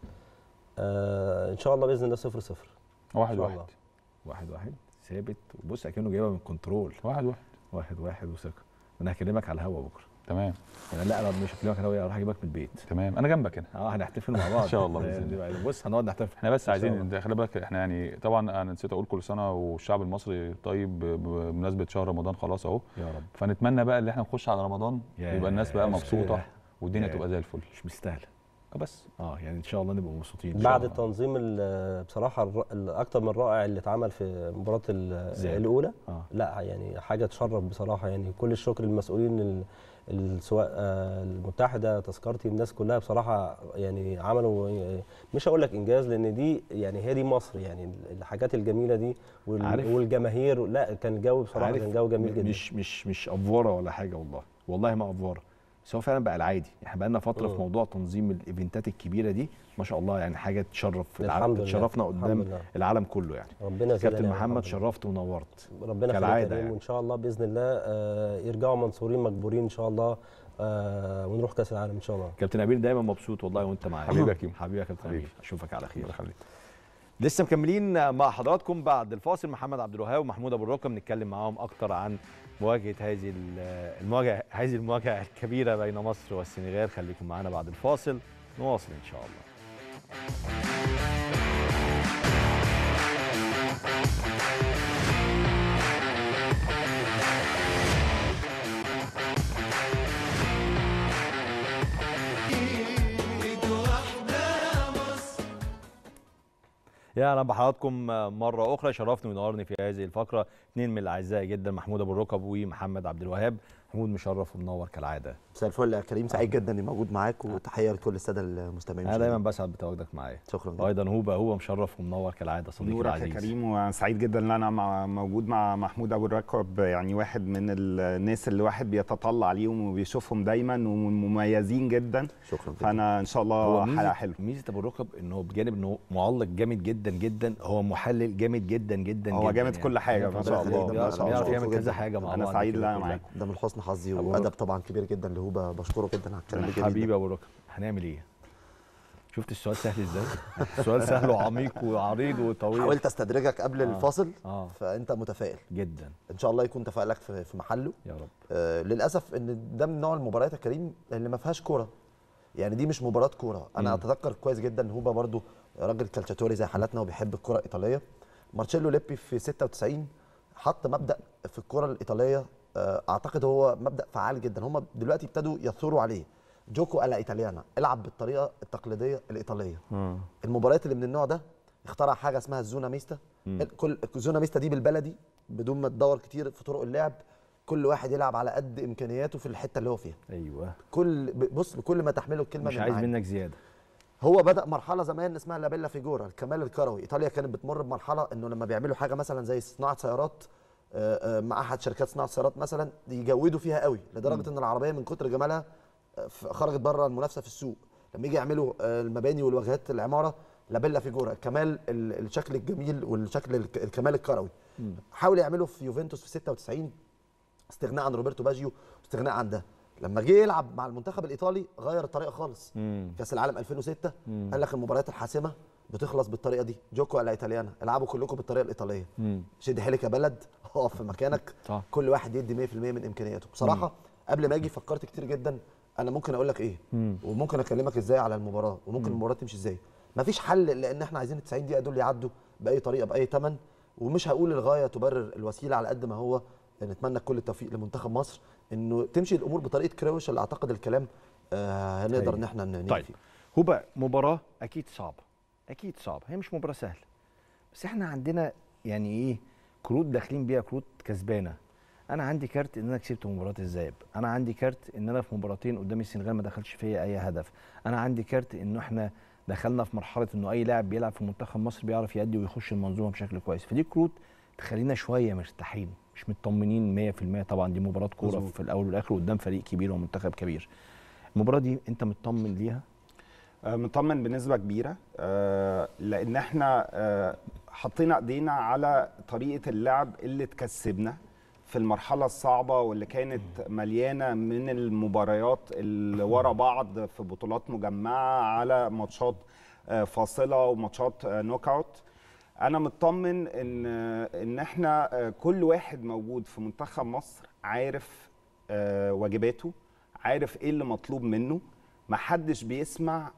آه ان شاء الله باذن الله 0 0 واحد إن شاء واحد الله. واحد واحد ثابت وبص اكنه جايبها من كنترول واحد واحد واحد واحد وثقه انا هكلمك على الهوا بكره تمام يعني لا انا مش هكلمك على الهوا اروح اجيبك من البيت تمام انا جنبك هنا اه هنحتفل مع بعض ان شاء الله باذن الله يعني بص هنقعد نحتفل احنا بس إن شاء عايزين الله. انت خلي بالك احنا يعني طبعا انا نسيت اقول كل سنه والشعب المصري طيب ب- بمناسبه شهر رمضان خلاص اهو يا رب فنتمنى بقى ان احنا نخش على رمضان يا يبقى الناس بقى مبسوطه يا- والدنيا يا- تبقى زي الفل مش مستاهله بس اه يعني ان شاء الله نبقى مبسوطين إن شاء بعد الله. التنظيم ال- بصراحه الر- الاكتر من رائع اللي اتعمل في مباراه ال- زي. الاولى آه. لا يعني حاجه تشرف بصراحه يعني كل الشكر للمسؤولين ال- ال- سواء آه، المتحده تذكرتي الناس كلها بصراحه يعني عملوا آه، مش هقول لك انجاز لان دي يعني هي دي مصر يعني الحاجات الجميله دي وال- عارف؟ والجماهير لا كان الجو بصراحه عارف كان جو جميل م- جدا مش مش مش افوره ولا حاجه والله والله ما افوره بس هو فعلا بقى العادي احنا بقى لنا فتره في مم. موضوع تنظيم الايفنتات الكبيره دي ما شاء الله يعني حاجه تشرف في العالم الحمد لله. تشرفنا الحمد قدام لله. العالم كله يعني ربنا يزيدنا كابتن نعمة، محمد الحمد لله. شرفت ونورت ربنا يخليك كالعاده يا كريم يعني وان شاء الله باذن الله آه، يرجعوا منصورين مجبورين ان شاء الله آه، ونروح كاس العالم ان شاء الله كابتن امير دايما مبسوط والله وانت معايا حبيبي يا كيمو. حبيبي يا كابتن امير اشوفك على خير الله يخليك لسه مكملين مع حضراتكم بعد الفاصل محمد عبد الوهاب ومحمود ابو الركه بنتكلم معاهم اكتر عن مواجهه هذه ال- المواجهه هذه المواجهه الكبيره بين مصر والسنغال خليكم معانا بعد الفاصل نواصل ان شاء الله يا اهلا بحضراتكم مره اخرى شرفني ونورني في هذه الفقره اثنين من الاعزاء جدا محمود ابو الركب ومحمد عبد الوهاب محمود مشرف ومنور كالعاده مساء الفل يا كريم سعيد جدا اني موجود معاك وتحيه لكل الساده المستمعين انا دايما بسعد بتواجدك معايا شكرا وايضا هو بقى هو مشرف ومنور كالعاده صديقي نورك يا العزيز كريم وسعيد جدا ان انا مع موجود مع محمود ابو الركب يعني واحد من الناس اللي الواحد بيتطلع عليهم وبيشوفهم دايما ومميزين جدا شكرا فانا ان شاء هو الله حلقه ميزه حلوه ميزه ابو الركب ان هو بجانب ان هو معلق جامد جدا جدا هو محلل جامد جدا جدا هو جدا جامد كل حاجة ما شاء الله، ما شاء الله. بيعرف يعمل شكراً كذا جداً. حاجه مع أنا بعض سعيد كده إن أنا كلها. معاك. ده من حسن حظي أبو وادب ركب. طبعا كبير جدا لهوبا بشكره جدا على الكلام الجميل حبيبي ده. ابو ركب هنعمل ايه شفت السؤال سهل ازاي السؤال سهل وعميق وعريض وطويل حاولت استدرجك قبل آه. الفاصل اه فانت متفائل جدا ان شاء الله يكون تفائلك في في محله يا رب آه للاسف ان ده من نوع المباريات يا كريم اللي ما فيهاش كوره يعني دي مش مباراه كوره انا مم. اتذكر كويس جدا هوبا برضو راجل كالتشاتوري زي حالاتنا وبيحب الكره الايطاليه مارتشيلو ليبي في 96 حط مبدا في الكره الايطاليه آه، اعتقد هو مبدا فعال جدا هم دلوقتي ابتدوا يثوروا عليه جوكو الا ايطاليانا العب بالطريقه التقليديه الايطاليه المباريات اللي من النوع ده اخترع حاجه اسمها الزونا ميستا مم. كل الزونا ميستا دي بالبلدي بدون ما تدور كتير في طرق اللعب كل واحد يلعب على قد امكانياته في الحته اللي هو فيها ايوه كل ب- بص بكل ما تحمله الكلمه مش من عايز معاني. منك زياده هو بدا مرحله زمان اسمها لابيلا فيجورا الكمال الكروي ايطاليا كانت بتمر بمرحله انه لما بيعملوا حاجه مثلا زي صناعه سيارات آه، آه، مع احد شركات صناعه السيارات مثلا يجودوا فيها قوي لدرجه ان العربيه من كتر جمالها آه، ف- خرجت بره المنافسه في السوق لما يجي يعملوا آه، المباني والواجهات العماره لابيلا فيجورا كمال ال- الشكل الجميل والشكل الك- الكمال الكروي حاولوا يعملوا في يوفنتوس في 96 استغناء عن روبرتو باجيو واستغناء عن ده لما جه يلعب مع المنتخب الايطالي غير الطريقه خالص مم. كاس العالم 2006 مم. قال لك المباريات الحاسمه بتخلص بالطريقه دي جوكو الا ايطاليانا العبوا كلكم بالطريقه الايطاليه مم. شد حيلك يا بلد اقف في مكانك صح. كل واحد يدي 100% من امكانياته بصراحه قبل ما اجي فكرت كتير جدا انا ممكن اقول لك ايه مم. وممكن اكلمك ازاي على المباراه وممكن مم. المباراه تمشي ازاي مفيش حل لان احنا عايزين ال 90 دقيقه دول يعدوا باي طريقه باي ثمن ومش هقول الغايه تبرر الوسيله على قد ما هو نتمنى كل التوفيق لمنتخب مصر انه تمشي الامور بطريقه كراوش اللي اعتقد الكلام آه هنقدر ان احنا ننهي طيب فيه. هو مباراه اكيد صعبه اكيد صعبه هي مش مباراه سهله بس احنا عندنا يعني ايه كروت داخلين بيها كروت كسبانه انا عندي كارت ان انا كسبت مباراه الذهاب انا عندي كارت ان انا في مباراتين قدام السنغال ما دخلش فيا اي هدف انا عندي كارت انه احنا دخلنا في مرحله انه اي لاعب بيلعب في منتخب مصر بيعرف يأدي ويخش المنظومه بشكل كويس فدي كروت تخلينا شويه مرتاحين مش مطمنين 100% طبعا دي مباراه كوره مظبوط. في الاول والاخر قدام فريق كبير ومنتخب كبير المباراه دي انت مطمن ليها آه، مطمن بنسبه كبيره آه، لان احنا آه، حطينا ايدينا على طريقه اللعب اللي تكسبنا في المرحله الصعبه واللي كانت مليانه من المباريات اللي ورا بعض في بطولات مجمعه على ماتشات آه، فاصله وماتشات آه، نوك اوت انا مطمن ان ان احنا آه، كل واحد موجود في منتخب مصر عارف آه، واجباته عارف ايه اللي مطلوب منه محدش بيسمع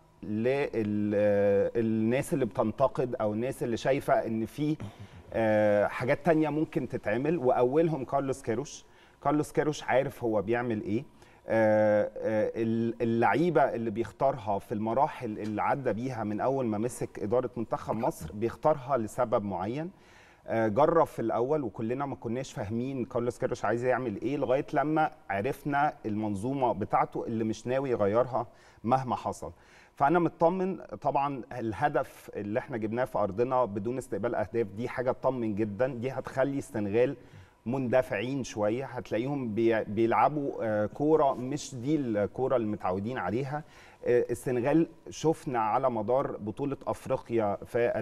للناس اللي بتنتقد او الناس اللي شايفه ان في آه، حاجات تانية ممكن تتعمل واولهم كارلوس كيروش كارلوس كيروش عارف هو بيعمل ايه آه، آه، اللعيبه اللي بيختارها في المراحل اللي عدى بيها من اول ما مسك اداره منتخب مصر بيختارها لسبب معين آه، جرب في الاول وكلنا ما كناش فاهمين كارلوس كيروش عايز يعمل ايه لغايه لما عرفنا المنظومه بتاعته اللي مش ناوي يغيرها مهما حصل فانا مطمن طبعا الهدف اللي احنا جبناه في ارضنا بدون استقبال اهداف دي حاجه تطمن جدا دي هتخلي السنغال مندفعين شويه هتلاقيهم بي- بيلعبوا آه، كوره مش دي الكوره اللي متعودين عليها آه، السنغال شفنا على مدار بطوله افريقيا في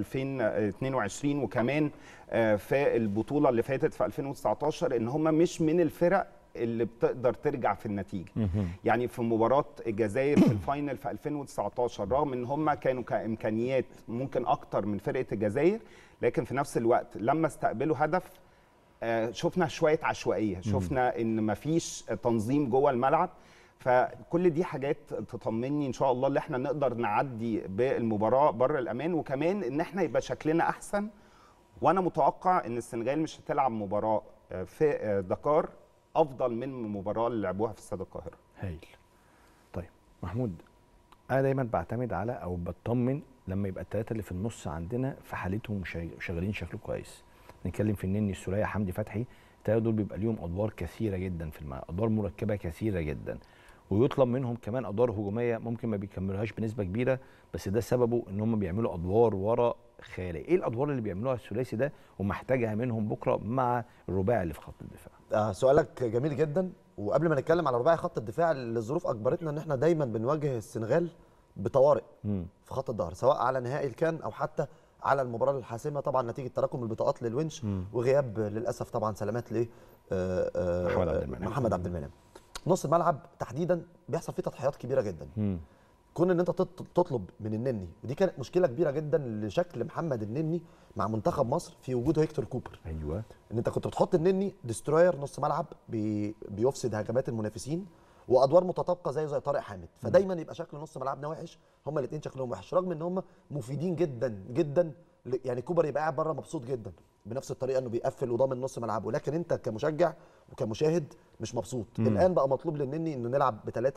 2022 وكمان آه، في البطوله اللي فاتت في 2019 ان هم مش من الفرق اللي بتقدر ترجع في النتيجه يعني في مباراه الجزائر في الفاينل في 2019 رغم ان هم كانوا كامكانيات ممكن اكتر من فرقه الجزائر لكن في نفس الوقت لما استقبلوا هدف آه، شفنا شويه عشوائيه شفنا ان مفيش تنظيم جوه الملعب فكل دي حاجات تطمني ان شاء الله ان احنا نقدر نعدي بالمباراه بره الامان وكمان ان احنا يبقى شكلنا احسن وانا متوقع ان السنغال مش هتلعب مباراه آه، في آه، دكار افضل من المباراه اللي لعبوها في استاد القاهره هايل طيب محمود انا دايما بعتمد على او بطمن لما يبقى الثلاثه اللي في النص عندنا في حالتهم شا- شغالين شكل كويس نتكلم في النني السوليه حمدي فتحي الثلاثه دول بيبقى ليهم ادوار كثيره جدا في الملعب ادوار مركبه كثيره جدا ويطلب منهم كمان ادوار هجوميه ممكن ما بيكملوهاش بنسبه كبيره بس ده سببه ان هم بيعملوا ادوار ورا خياليه ايه الادوار اللي بيعملوها الثلاثي ده ومحتاجها منهم بكره مع الرباعي اللي في خط الدفاع آه سؤالك جميل جدا وقبل ما نتكلم على رباعي خط الدفاع الظروف اجبرتنا ان احنا دايما بنواجه السنغال بطوارئ في خط الظهر سواء على نهائي الكان او حتى على المباراه الحاسمه طبعا نتيجه تراكم البطاقات للونش مم. وغياب للاسف طبعا سلامات ل آه، آه، محمد عبد المنعم. محمد عبد المنعم نص الملعب تحديدا بيحصل فيه تضحيات كبيره جدا مم. كون ان انت تط- تطلب من النني ودي كانت مشكله كبيره جدا لشكل محمد النني مع منتخب مصر في وجود هيكتور كوبر ايوه ان انت كنت بتحط النني ديستروير نص ملعب بي بيفسد هجمات المنافسين وادوار متطابقه زيه زي طارق حامد فدايما يبقى شكل نص ملعبنا وحش هما الاثنين شكلهم وحش رغم ان هما مفيدين جدا جدا ل- يعني كوبر يبقى قاعد بره مبسوط جدا بنفس الطريقه انه بيقفل وضامن نص ملعبه لكن انت كمشجع وكمشاهد مش مبسوط مم. الان بقى مطلوب للنني انه نلعب بثلاثه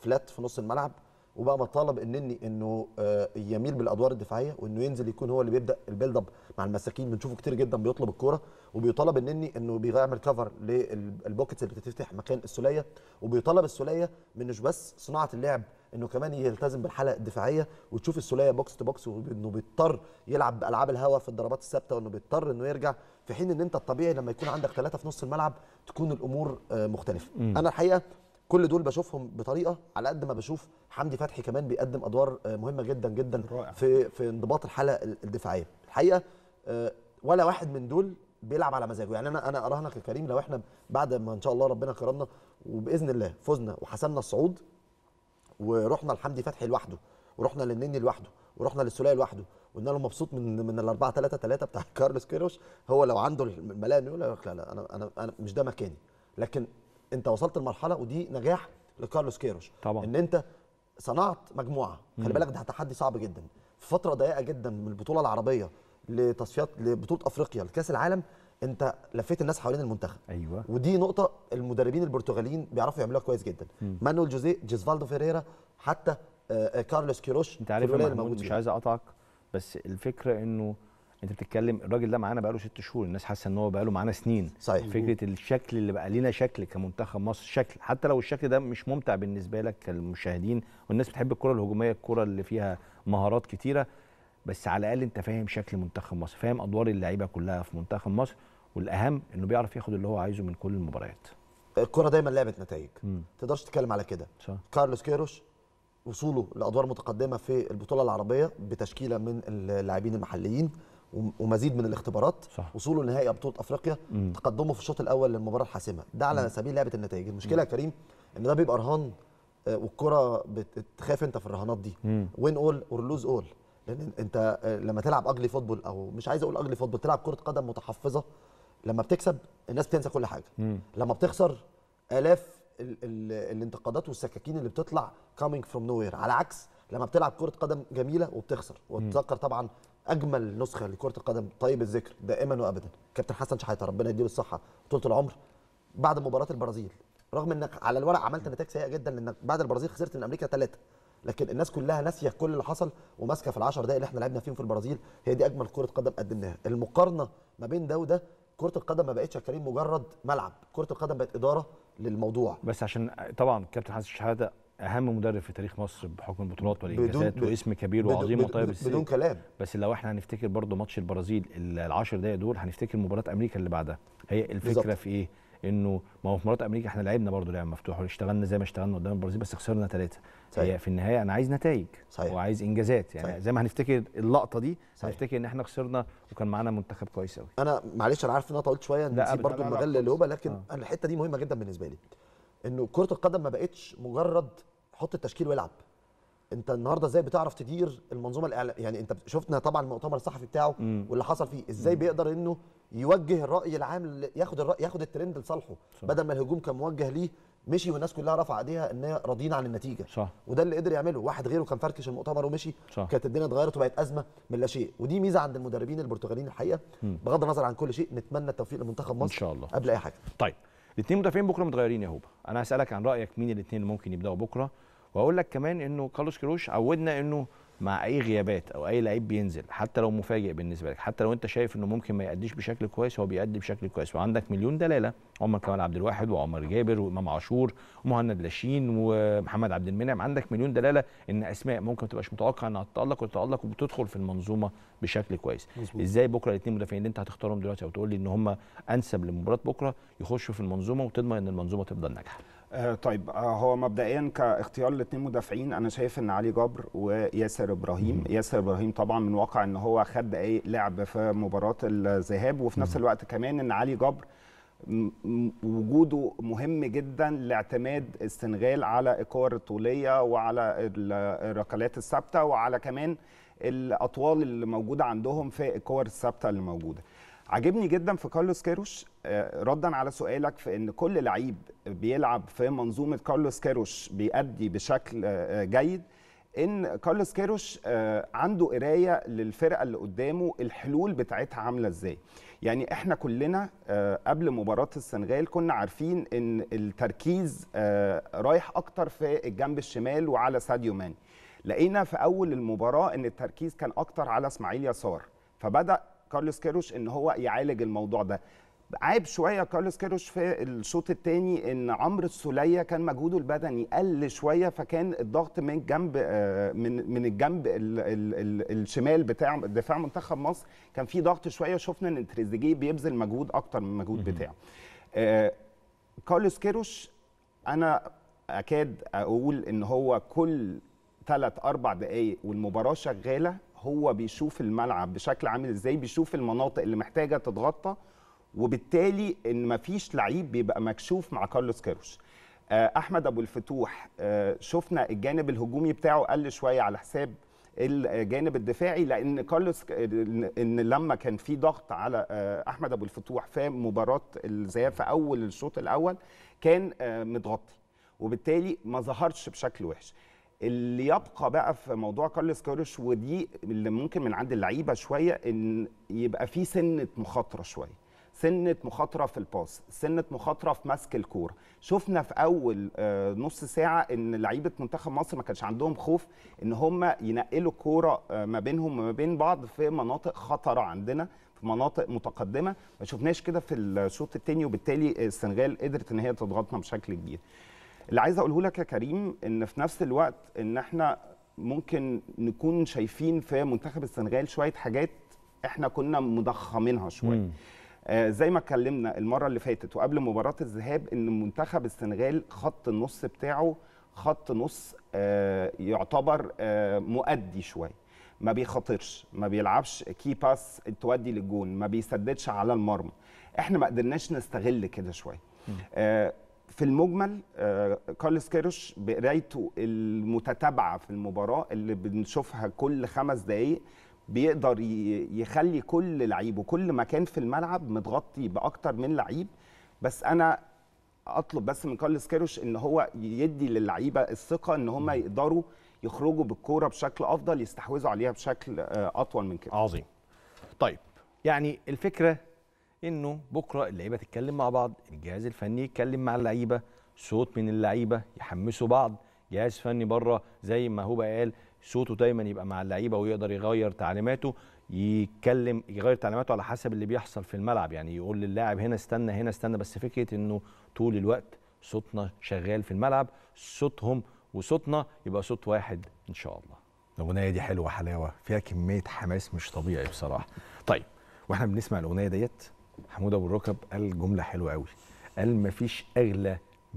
فلات في نص الملعب وبقى مطالب انني انه آه، يميل بالادوار الدفاعيه وانه ينزل يكون هو اللي بيبدا البيلد اب مع المساكين بنشوفه كتير جدا بيطلب الكوره وبيطالب انني انه بيعمل كفر للبوكيتس اللي بتتفتح مكان السوليه وبيطالب السوليه من مش بس صناعه اللعب انه كمان يلتزم بالحاله الدفاعيه وتشوف السوليه بوكس تو بوكس وانه بيضطر يلعب بالعاب الهوا في الضربات الثابته وانه بيضطر انه يرجع في حين ان انت الطبيعي لما يكون عندك ثلاثه في نص الملعب تكون الامور آه، مختلفه مم. انا الحقيقه كل دول بشوفهم بطريقه على قد ما بشوف حمدي فتحي كمان بيقدم ادوار آه، مهمه جدا جدا في في انضباط الحاله ال- الدفاعيه الحقيقه آه، ولا واحد من دول بيلعب على مزاجه يعني انا انا اراهنك يا كريم لو احنا بعد ما ان شاء الله ربنا كرمنا وباذن الله فزنا وحسمنا الصعود ورحنا لحمدي فتحي لوحده ورحنا للنني لوحده ورحنا للسوليه لوحده وقلنا له مبسوط من من ال 4 3 3 بتاع كارلوس كيروش هو لو عنده الملاءه انه يقول لك لا لا انا انا انا مش ده مكاني لكن انت وصلت لمرحله ودي نجاح لكارلوس كيروش طبعا. ان انت صنعت مجموعه مم. خلي بالك ده تحدي صعب جدا في فتره ضيقه جدا من البطوله العربيه لتصفيات لبطوله افريقيا لكاس العالم انت لفيت الناس حوالين المنتخب ايوه ودي نقطه المدربين البرتغاليين بيعرفوا يعملوها كويس جدا مم. مانويل جوزيه جيزفالدو فيريرا حتى آه، آه، كارلوس كيروش انت عارف في يا الولاية محمود الموجود مش فيها. عايز اقطعك بس الفكره انه انت بتتكلم الراجل ده معانا بقاله ست شهور الناس حاسه ان هو بقاله معانا سنين صحيح. فكره الشكل اللي بقى لينا شكل كمنتخب مصر شكل حتى لو الشكل ده مش ممتع بالنسبه لك كالمشاهدين والناس بتحب الكره الهجوميه الكره اللي فيها مهارات كتيره بس على الاقل انت فاهم شكل منتخب مصر فاهم ادوار اللعيبه كلها في منتخب مصر والاهم انه بيعرف ياخد اللي هو عايزه من كل المباريات الكره دايما لعبه نتائج مم. تقدرش تتكلم على كده صح. كارلوس كيروش وصوله لادوار متقدمه في البطوله العربيه بتشكيله من اللاعبين المحليين وم- ومزيد من الاختبارات صح. وصوله لنهائي بطوله افريقيا مم. تقدمه في الشوط الاول للمباراه الحاسمه ده على سبيل لعبه النتائج المشكله يا كريم ان ده بيبقى رهان آه، والكره بتخاف انت في الرهانات دي مم. وين اول اور لوز اول لان انت آه، لما تلعب اجلي فوتبول او مش عايز اقول اجلي فوتبول تلعب كره قدم متحفظه لما بتكسب الناس بتنسى كل حاجه مم. لما بتخسر الاف ال ال الانتقادات والسكاكين اللي بتطلع coming from nowhere على عكس لما بتلعب كره قدم جميله وبتخسر وتذكر طبعا اجمل نسخه لكره القدم طيب الذكر دائما وابدا كابتن حسن شحاته ربنا يديله الصحه طول العمر بعد مباراه البرازيل رغم انك على الورق عملت نتائج سيئه جدا لانك بعد البرازيل خسرت من امريكا ثلاثه لكن الناس كلها ناسيه كل اللي حصل وماسكه في العشر دقائق اللي احنا لعبنا فيهم في البرازيل هي دي اجمل كره قدم قدمناها المقارنه ما بين ده وده كره القدم ما بقتش يا كريم مجرد ملعب كره القدم بقت اداره للموضوع بس عشان طبعا كابتن حسن شحاته اهم مدرب في تاريخ مصر بحكم البطولات والانجازات بدون- واسم كبير بدون- وعظيم بدون- وطيب السير بدون كلام. بس لو احنا هنفتكر برضو ماتش البرازيل ال- العشر دقايق دول هنفتكر مباراه امريكا اللي بعدها هي الفكره بالظبط. في ايه انه ما هو في مباراه امريكا احنا لعبنا برضو لعب مفتوح واشتغلنا زي ما اشتغلنا قدام البرازيل بس خسرنا ثلاثه صحيح. هي في النهايه انا عايز نتائج صحيح. وعايز انجازات يعني صحيح. زي ما هنفتكر اللقطه دي صحيح. هنفتكر ان احنا خسرنا وكان معانا منتخب كويس قوي انا معلش انا عارف ان انا طولت شويه لا نسيب أبداً. برضو لا، لا، المجال خالص. للهوبه لكن آه. انا الحته دي مهمه جدا بالنسبه لي انه كره القدم ما بقتش مجرد حط التشكيل والعب انت النهارده ازاي بتعرف تدير المنظومه الاعلام يعني انت شفنا طبعا المؤتمر الصحفي بتاعه مم. واللي حصل فيه ازاي بيقدر انه يوجه الراي العام ل- ياخد الرأي ياخد الترند لصالحه صح. بدل ما الهجوم كان موجه ليه مشي والناس كلها رفع ايديها ان هي راضيين عن النتيجه صح وده اللي قدر يعمله واحد غيره كان فركش المؤتمر ومشي صح. كانت الدنيا اتغيرت وبقت ازمه من لا شيء ودي ميزه عند المدربين البرتغاليين الحقيقه مم. بغض النظر عن كل شيء نتمنى التوفيق لمنتخب مصر ان شاء الله قبل اي حاجه طيب الاثنين مدافعين بكره متغيرين يا هوبا انا هسالك عن رايك مين الاثنين اللي ممكن يبداوا بكره واقول لك كمان انه كارلوس كيروش عودنا انه مع اي غيابات او اي لعيب بينزل حتى لو مفاجئ بالنسبه لك حتى لو انت شايف انه ممكن ما يأديش بشكل كويس هو بيأدي بشكل كويس وعندك مليون دلاله عمر كمال عبد الواحد وعمر جابر وامام عاشور ومهند لاشين ومحمد عبد المنعم عندك مليون دلاله ان اسماء ممكن ما تبقاش متوقع انها تتالق وتتالق وبتدخل في المنظومه بشكل كويس مظبوط. ازاي بكره الاثنين مدافعين اللي انت هتختارهم دلوقتي او تقول لي ان هم انسب لمباراه بكره يخشوا في المنظومه وتضمن ان المنظومه تفضل ناجحه آه طيب آه هو مبدئيا كاختيار الاثنين مدافعين انا شايف ان علي جبر وياسر ابراهيم ياسر ابراهيم طبعا من واقع ان هو خد دقايق لعب في مباراه الذهاب وفي نفس الوقت كمان ان علي جبر م- م- وجوده مهم جدا لاعتماد السنغال على الكور الطوليه وعلى ال- الركلات الثابته وعلى كمان الاطوال اللي موجوده عندهم في الكور الثابته اللي موجوده عجبني جدا في كارلوس كيروش آه، ردا على سؤالك في ان كل لعيب بيلعب في منظومه كارلوس كيروش بيأدي بشكل آه، جيد ان كارلوس كيروش آه، عنده قرايه للفرقه اللي قدامه الحلول بتاعتها عامله ازاي يعني احنا كلنا آه، قبل مباراه السنغال كنا عارفين ان التركيز آه، رايح اكتر في الجنب الشمال وعلى ساديو ماني لقينا في اول المباراه ان التركيز كان اكتر على اسماعيل يسار فبدا كارلوس كيروش ان هو يعالج الموضوع ده عيب شويه كارلوس كيروش في الشوط الثاني ان عمرو السوليه كان مجهوده البدني قل شويه فكان الضغط من جنب آه، من من الجنب ال ال ال الشمال بتاع دفاع منتخب مصر كان في ضغط شويه شفنا ان تريزيجيه بيبذل مجهود اكتر من المجهود بتاعه آه، كارلوس كيروش انا اكاد اقول ان هو كل ثلاث اربع دقائق والمباراه شغاله هو بيشوف الملعب بشكل عامل ازاي بيشوف المناطق اللي محتاجه تتغطى وبالتالي ان مفيش لعيب بيبقى مكشوف مع كارلوس كيروش آه، احمد ابو الفتوح آه، شفنا الجانب الهجومي بتاعه قل شويه على حساب الجانب الدفاعي لان كارلوس ان لما كان في ضغط على آه، احمد ابو الفتوح في مباراه الذهاب في اول الشوط الاول كان آه، متغطي وبالتالي ما ظهرش بشكل وحش اللي يبقى بقى في موضوع كارلوس كيروش ودي اللي ممكن من عند اللعيبه شويه ان يبقى في سنه مخاطره شويه سنه مخاطره في الباس سنه مخاطره في مسك الكوره شفنا في اول آه، نص ساعه ان لعيبه منتخب مصر ما كانش عندهم خوف ان هم ينقلوا الكوره آه، ما بينهم وما بين بعض في مناطق خطره عندنا في مناطق متقدمه ما شفناش كده في الشوط الثاني وبالتالي السنغال قدرت ان هي تضغطنا بشكل كبير اللي عايز اقوله لك يا كريم ان في نفس الوقت ان احنا ممكن نكون شايفين في منتخب السنغال شويه حاجات احنا كنا مضخمينها شويه آه زي ما اتكلمنا المره اللي فاتت وقبل مباراه الذهاب ان منتخب السنغال خط النص بتاعه خط نص آه يعتبر آه مؤدي شويه ما بيخاطرش ما بيلعبش كي باس تودي للجون ما بيسددش على المرمى احنا ما قدرناش نستغل كده شويه آه في المجمل آه كارلوس كيروش بقرايته المتتابعه في المباراه اللي بنشوفها كل خمس دقائق بيقدر ي- يخلي كل لعيب وكل مكان في الملعب متغطي باكتر من لعيب بس انا اطلب بس من كارلوس كيروش ان هو يدي للعيبه الثقه ان هم يقدروا يخرجوا بالكوره بشكل افضل يستحوذوا عليها بشكل آه، اطول من كده عظيم طيب يعني الفكره انه بكره اللعيبه تتكلم مع بعض الجهاز الفني يتكلم مع اللعيبه صوت من اللعيبه يحمسوا بعض جهاز فني بره زي ما هو قال صوته دايما يبقى مع اللعيبه ويقدر يغير تعليماته يتكلم يغير تعليماته على حسب اللي بيحصل في الملعب يعني يقول للاعب هنا استنى هنا استنى بس فكره انه طول الوقت صوتنا شغال في الملعب صوتهم وصوتنا يبقى صوت واحد ان شاء الله الاغنيه دي حلوه حلاوه فيها كميه حماس مش طبيعي بصراحه طيب واحنا بنسمع الاغنيه ديت حمود ابو الركب قال جمله حلوه قوي قال مفيش اغلى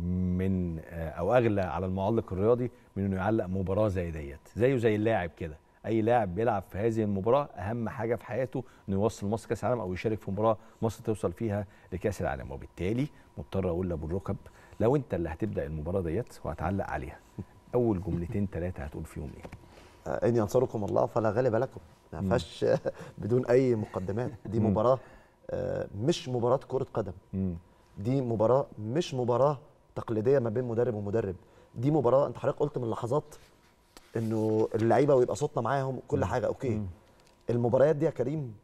من آه، او اغلى على المعلق الرياضي من انه يعلق مباراه زي ديت زيه زي اللاعب كده اي لاعب بيلعب في هذه المباراه اهم حاجه في حياته انه يوصل مصر كاس العالم او يشارك في مباراه مصر توصل فيها لكاس العالم وبالتالي مضطر اقول لابو الركب لو انت اللي هتبدا المباراه ديت وهتعلق عليها اول جملتين ثلاثه هتقول فيهم ايه آه، ان ينصركم الله فلا غالب لكم ما مم. فيهاش بدون اي مقدمات دي مم. مباراه آه، مش مباراه كره قدم دي مباراه مش مباراه تقليديه ما بين مدرب ومدرب دي مباراه انت حضرتك قلت من لحظات انه اللعيبه ويبقى صوتنا معاهم كل حاجه اوكي المباريات دي يا كريم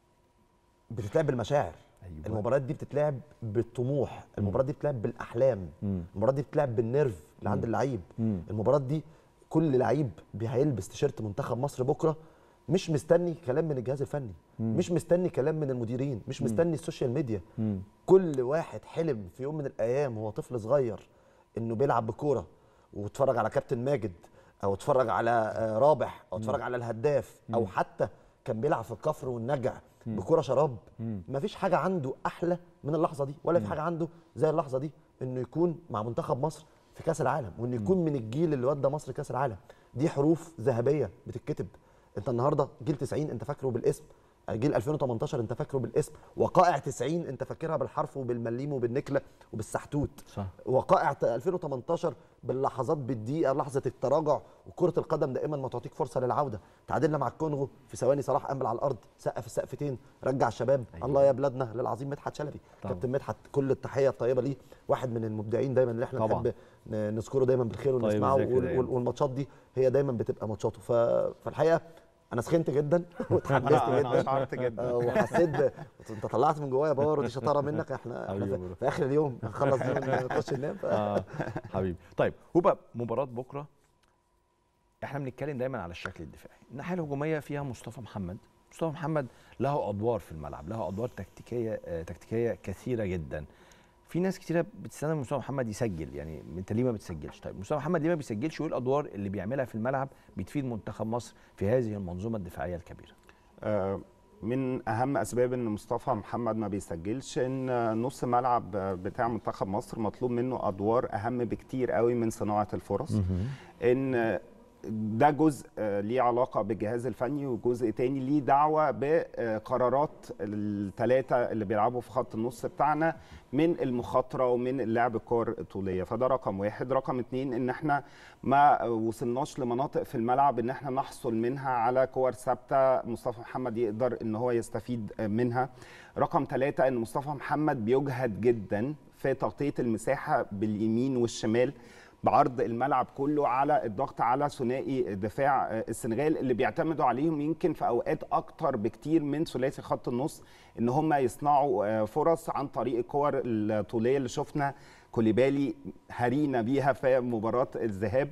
بتتلعب بالمشاعر أيوة. المباريات دي بتتلعب بالطموح المباريات دي بتتلعب بالاحلام المباريات دي بتتلعب بالنيرف اللي عند اللعيب المباراه دي كل لعيب بي- هيلبس تيشيرت منتخب مصر بكره مش مستني كلام من الجهاز الفني مم. مش مستني كلام من المديرين مش مم. مستني السوشيال ميديا مم. كل واحد حلم في يوم من الايام وهو طفل صغير انه بيلعب بكوره واتفرج على كابتن ماجد او اتفرج على آه، رابح او اتفرج مم. على الهداف او مم. حتى كان بيلعب في الكفر والنجع مم. بكوره شراب مم. مفيش حاجه عنده احلى من اللحظه دي ولا في مم. حاجه عنده زي اللحظه دي انه يكون مع منتخب مصر في كاس العالم وانه يكون من الجيل اللي ودى مصر كاس العالم دي حروف ذهبيه بتتكتب انت النهارده جيل 90 انت فاكره بالاسم جيل 2018 انت فاكره بالاسم وقائع 90 انت فاكرها بالحرف وبالمليم وبالنكله وبالسحتوت صح وقائع 2018 باللحظات بالدقيقه لحظه التراجع وكره القدم دائما ما تعطيك فرصه للعوده تعادلنا مع الكونغو في ثواني صلاح قنبل على الارض سقف السقفتين رجع الشباب أيوة. الله يا بلادنا للعظيم مدحت شلبي طبعا. كابتن مدحت كل التحيه الطيبه ليه واحد من المبدعين دايما اللي احنا طبعا. نحب ن- نذكره دايما بالخير طيب ونسمعه الذكر وال- دايما. وال- والماتشات دي هي دايما بتبقى ماتشاته ف... فالحقيقه انا سخنت جدا واتحمست أنا جدا شعرت جدا. آه، وحسيت ب... انت طلعت من جوايا باور ودي شطاره منك احنا, احنا حبيبي يا في... برو. في اخر اليوم نخلص دي ونخش ننام ف... آه حبيبي طيب هو مباراه بكره احنا بنتكلم دايما على الشكل الدفاعي الناحيه الهجوميه فيها مصطفى محمد مصطفى محمد له ادوار في الملعب له ادوار تكتيكيه آه تكتيكيه كثيره جدا في ناس كتيره بتستنى من مصطفى محمد يسجل يعني انت ليه ما بتسجلش طيب مصطفى محمد ليه ما بيسجلش وايه الادوار اللي بيعملها في الملعب بتفيد منتخب مصر في هذه المنظومه الدفاعيه الكبيره آه، من اهم اسباب ان مصطفى محمد ما بيسجلش ان آه، نص ملعب آه، بتاع منتخب مصر مطلوب منه ادوار اهم بكتير قوي من صناعه الفرص ان آه، ده جزء آه، ليه علاقه بالجهاز الفني وجزء تاني ليه دعوه بقرارات الثلاثه اللي بيلعبوا في خط النص بتاعنا من المخاطره ومن اللعب الكور الطوليه فده رقم واحد رقم اتنين ان احنا ما وصلناش لمناطق في الملعب ان احنا نحصل منها على كور ثابته مصطفى محمد يقدر ان هو يستفيد منها رقم ثلاثة ان مصطفى محمد بيجهد جدا في تغطيه المساحه باليمين والشمال بعرض الملعب كله على الضغط على ثنائي دفاع السنغال اللي بيعتمدوا عليهم يمكن في اوقات اكتر بكتير من ثلاثي خط النص ان هم يصنعوا فرص عن طريق الكور الطوليه اللي شفنا كوليبالي هرينا بيها في مباراه الذهاب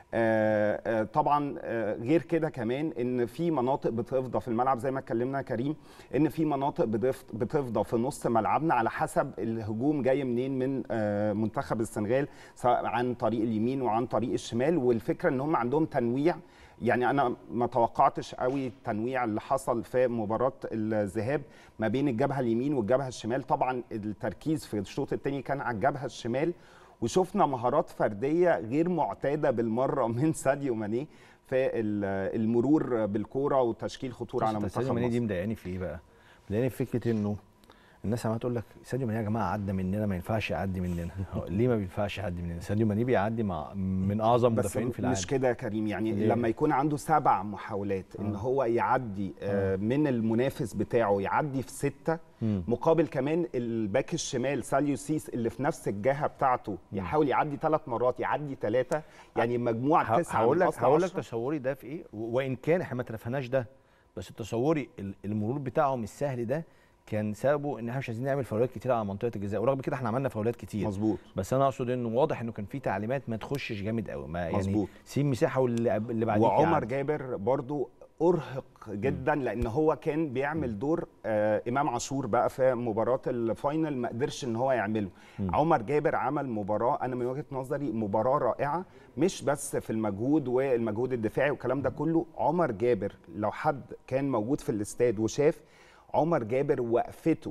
آه، آه، طبعا آه، غير كده كمان ان في مناطق بتفضى في الملعب زي ما اتكلمنا يا كريم ان في مناطق بتف- بتفضى في نص ملعبنا على حسب الهجوم جاي منين من آه، منتخب السنغال سواء عن طريق اليمين وعن طريق الشمال والفكره ان هم عندهم تنويع يعني انا ما توقعتش قوي التنويع اللي حصل في مباراه الذهاب ما بين الجبهه اليمين والجبهه الشمال طبعا التركيز في الشوط الثاني كان على الجبهه الشمال وشفنا مهارات فرديه غير معتاده بالمره من ساديو ماني في ال- المرور بالكوره وتشكيل خطوره على بص، منتخب ساديو ماني دي مصر مضايقاني في ايه بقى؟ مضايقاني في فكره انه الناس عماله تقول لك ساديو ماني يا جماعه عدى مننا ما ينفعش يعدي مننا هو ليه ما بينفعش يعدي مننا؟ ساديو ماني بيعدي مع من اعظم بس مدافعين في العالم مش كده يا كريم يعني ليه؟ لما يكون عنده سبع محاولات ان آه. هو يعدي آه، من المنافس بتاعه يعدي في سته مم. مقابل كمان الباك الشمال ساليو سيس اللي في نفس الجهه بتاعته يحاول يعدي ثلاث مرات يعدي ثلاثه يعني مجموعه تسعه هقول من لك أصل هقول لك عشرة. تصوري ده في ايه و- وان كان احنا ما ترفناش ده بس تصوري ال- المرور بتاعهم السهل ده كان سببه ان احنا مش عايزين نعمل فاولات كتير على منطقه الجزاء ورغم كده احنا عملنا فاولات كتير مظبوط بس انا اقصد انه واضح انه كان في تعليمات ما تخشش جامد قوي ما يعني مظبوط. سيب مساحه واللي قب- اللي بعديك وعمر يعدي. جابر برضو ارهق جدا لان هو كان بيعمل دور آه امام عاشور بقى في مباراه الفاينل ما قدرش ان هو يعمله مم. عمر جابر عمل مباراه انا من وجهه نظري مباراه رائعه مش بس في المجهود والمجهود الدفاعي والكلام ده كله عمر جابر لو حد كان موجود في الاستاد وشاف عمر جابر وقفته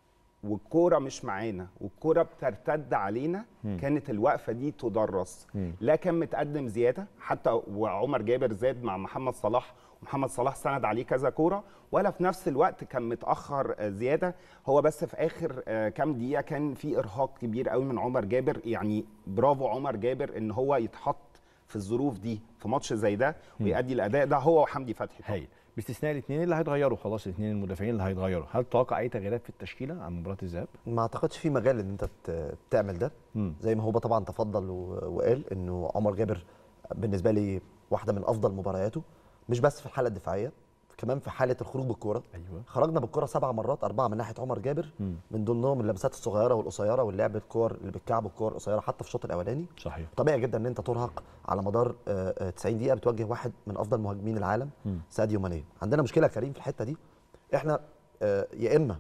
والكوره مش معانا والكوره بترتد علينا مم. كانت الوقفه دي تدرس مم. لا كان متقدم زياده حتى وعمر جابر زاد مع محمد صلاح ومحمد صلاح سند عليه كذا كوره ولا في نفس الوقت كان متاخر آه، زياده هو بس في اخر آه، كام دقيقه كان في ارهاق كبير قوي من عمر جابر يعني برافو عمر جابر ان هو يتحط في الظروف دي في ماتش زي ده مم. ويأدي الاداء ده هو وحمدي فتحي طبعاً. هايل باستثناء الاثنين اللي هيتغيروا خلاص الاثنين المدافعين اللي هيتغيروا هل تتوقع اي تغييرات في التشكيله عن مباراه الذهاب؟ ما اعتقدش في مجال ان انت ت- تعمل ده مم. زي ما هو طبعا تفضل و- وقال انه عمر جابر بالنسبه لي واحده من افضل مبارياته مش بس في الحاله الدفاعيه كمان في حاله الخروج بالكوره ايوه خرجنا بالكوره سبع مرات اربعه من ناحيه عمر جابر مم. من ضمنهم اللمسات الصغيره والقصيره واللعب الكور اللي بالكعب والكور القصيره حتى في الشوط الاولاني صحيح طبيعي جدا ان انت ترهق على مدار آه، آه، 90 دقيقه بتواجه واحد من افضل مهاجمين العالم مم. ساديو ماني عندنا مشكله يا كريم في الحته دي احنا آه، يا اما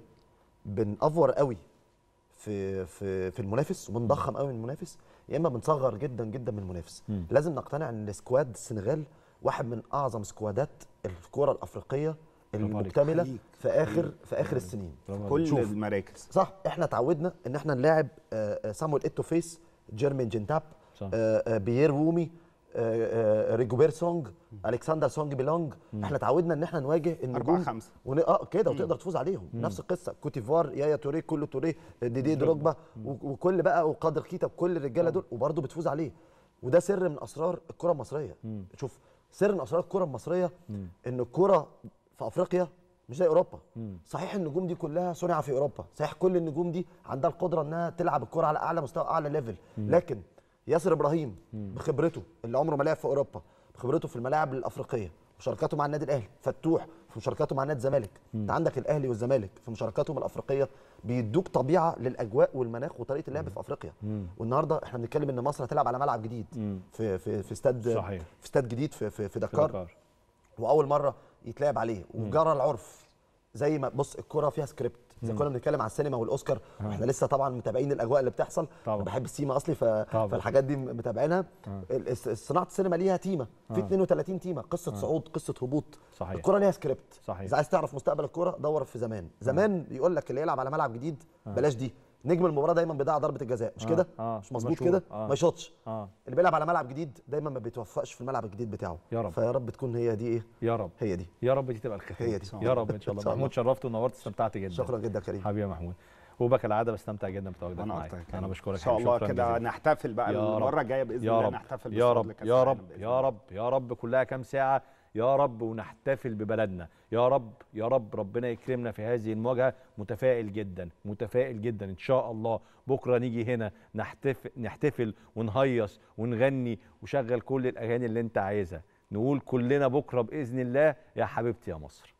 بنأفور قوي في في في المنافس وبنضخم قوي من المنافس يا اما بنصغر جدا جدا من المنافس مم. لازم نقتنع ان سكواد السنغال واحد من اعظم سكوادات الكره الافريقيه عليك. المكتمله حقيقي. في اخر في اخر السنين كل شوف. المراكز صح احنا اتعودنا ان احنا نلاعب آه، آه، سامويل ايتو فيس جيرمين جنتاب صح. آه، آه، بيير رومي آه، آه، ريجوبير سونج الكسندر سونج بيلونج احنا اتعودنا ان احنا نواجه النجوم أربعة خمسة. ون... اه كده مم. وتقدر تفوز عليهم مم. نفس القصه كوتيفوار يايا توريه كله توريه ديدي دروجبا و- وكل بقى وقادر كيتا بكل الرجاله دول وبرضه بتفوز عليه وده سر من اسرار الكره المصريه شوف سر من اسرار الكره المصريه ان الكره في افريقيا مش زي اوروبا صحيح النجوم دي كلها صنع في اوروبا صحيح كل النجوم دي عندها القدره انها تلعب الكره على اعلى مستوى اعلى ليفل مم. لكن ياسر ابراهيم بخبرته اللي عمره ما لعب في اوروبا بخبرته في الملاعب الافريقيه مشاركاته مع النادي الاهلي فتوح في مشاركاته مع نادي الزمالك انت عندك الاهلي والزمالك في مشاركاتهم الافريقيه بيدوك طبيعه للاجواء والمناخ وطريقه اللعب في افريقيا والنهارده احنا بنتكلم ان مصر هتلعب على ملعب جديد في في في استاد صحيح. في استاد جديد في في, في دكار. دكار واول مره يتلعب عليه وجرى العرف زي ما بص الكره فيها سكريبت زي مم. كنا بنتكلم على السينما والاوسكار آه. واحنا لسه طبعا متابعين الاجواء اللي بتحصل طبعا. بحب السيما اصلي ف... فالحاجات دي متابعينها آه. ال- الس- صناعه السينما ليها تيمه في آه. 32 تيمه قصه آه. صعود قصه هبوط صحيح. الكره ليها سكريبت صحيح. اذا عايز تعرف مستقبل الكره دور في زمان زمان يقول لك اللي يلعب على ملعب جديد آه. بلاش دي نجم المباراه دايما بيضيع ضربه الجزاء مش آه. كده آه. مش مظبوط مشهور. كده آه. ما يشوطش اه اللي بيلعب على ملعب جديد دايما ما بيتوفقش في الملعب الجديد بتاعه يا رب. فيا رب تكون هي دي ايه يا رب هي دي يا رب دي تبقى الختام هي دي. يا رب ان شاء الله إن شاء الله. محمود شرفت ونورت استمتعت جدا شكرا جدا كريم حبيبي يا محمود وبك العاده بستمتع جدا بتواجدك وأنا معاك أكتر يا انا كريم. بشكرك إن شاء الله شكراً كده جزيلاً. نحتفل بقى يا المرة رب. الجاية بإذن يا الله رب. نحتفل يا بالصعود رب لكأس يا العالم رب بإذن يا رب يا رب كلها كام ساعه يا رب ونحتفل ببلدنا يا رب يا رب ربنا يكرمنا في هذه المواجهه متفائل جدا متفائل جدا ان شاء الله بكره نيجي هنا نحتفل نحتفل ونهيص ونغني وشغل كل الاغاني اللي انت عايزها نقول كلنا بكره باذن الله يا حبيبتي يا مصر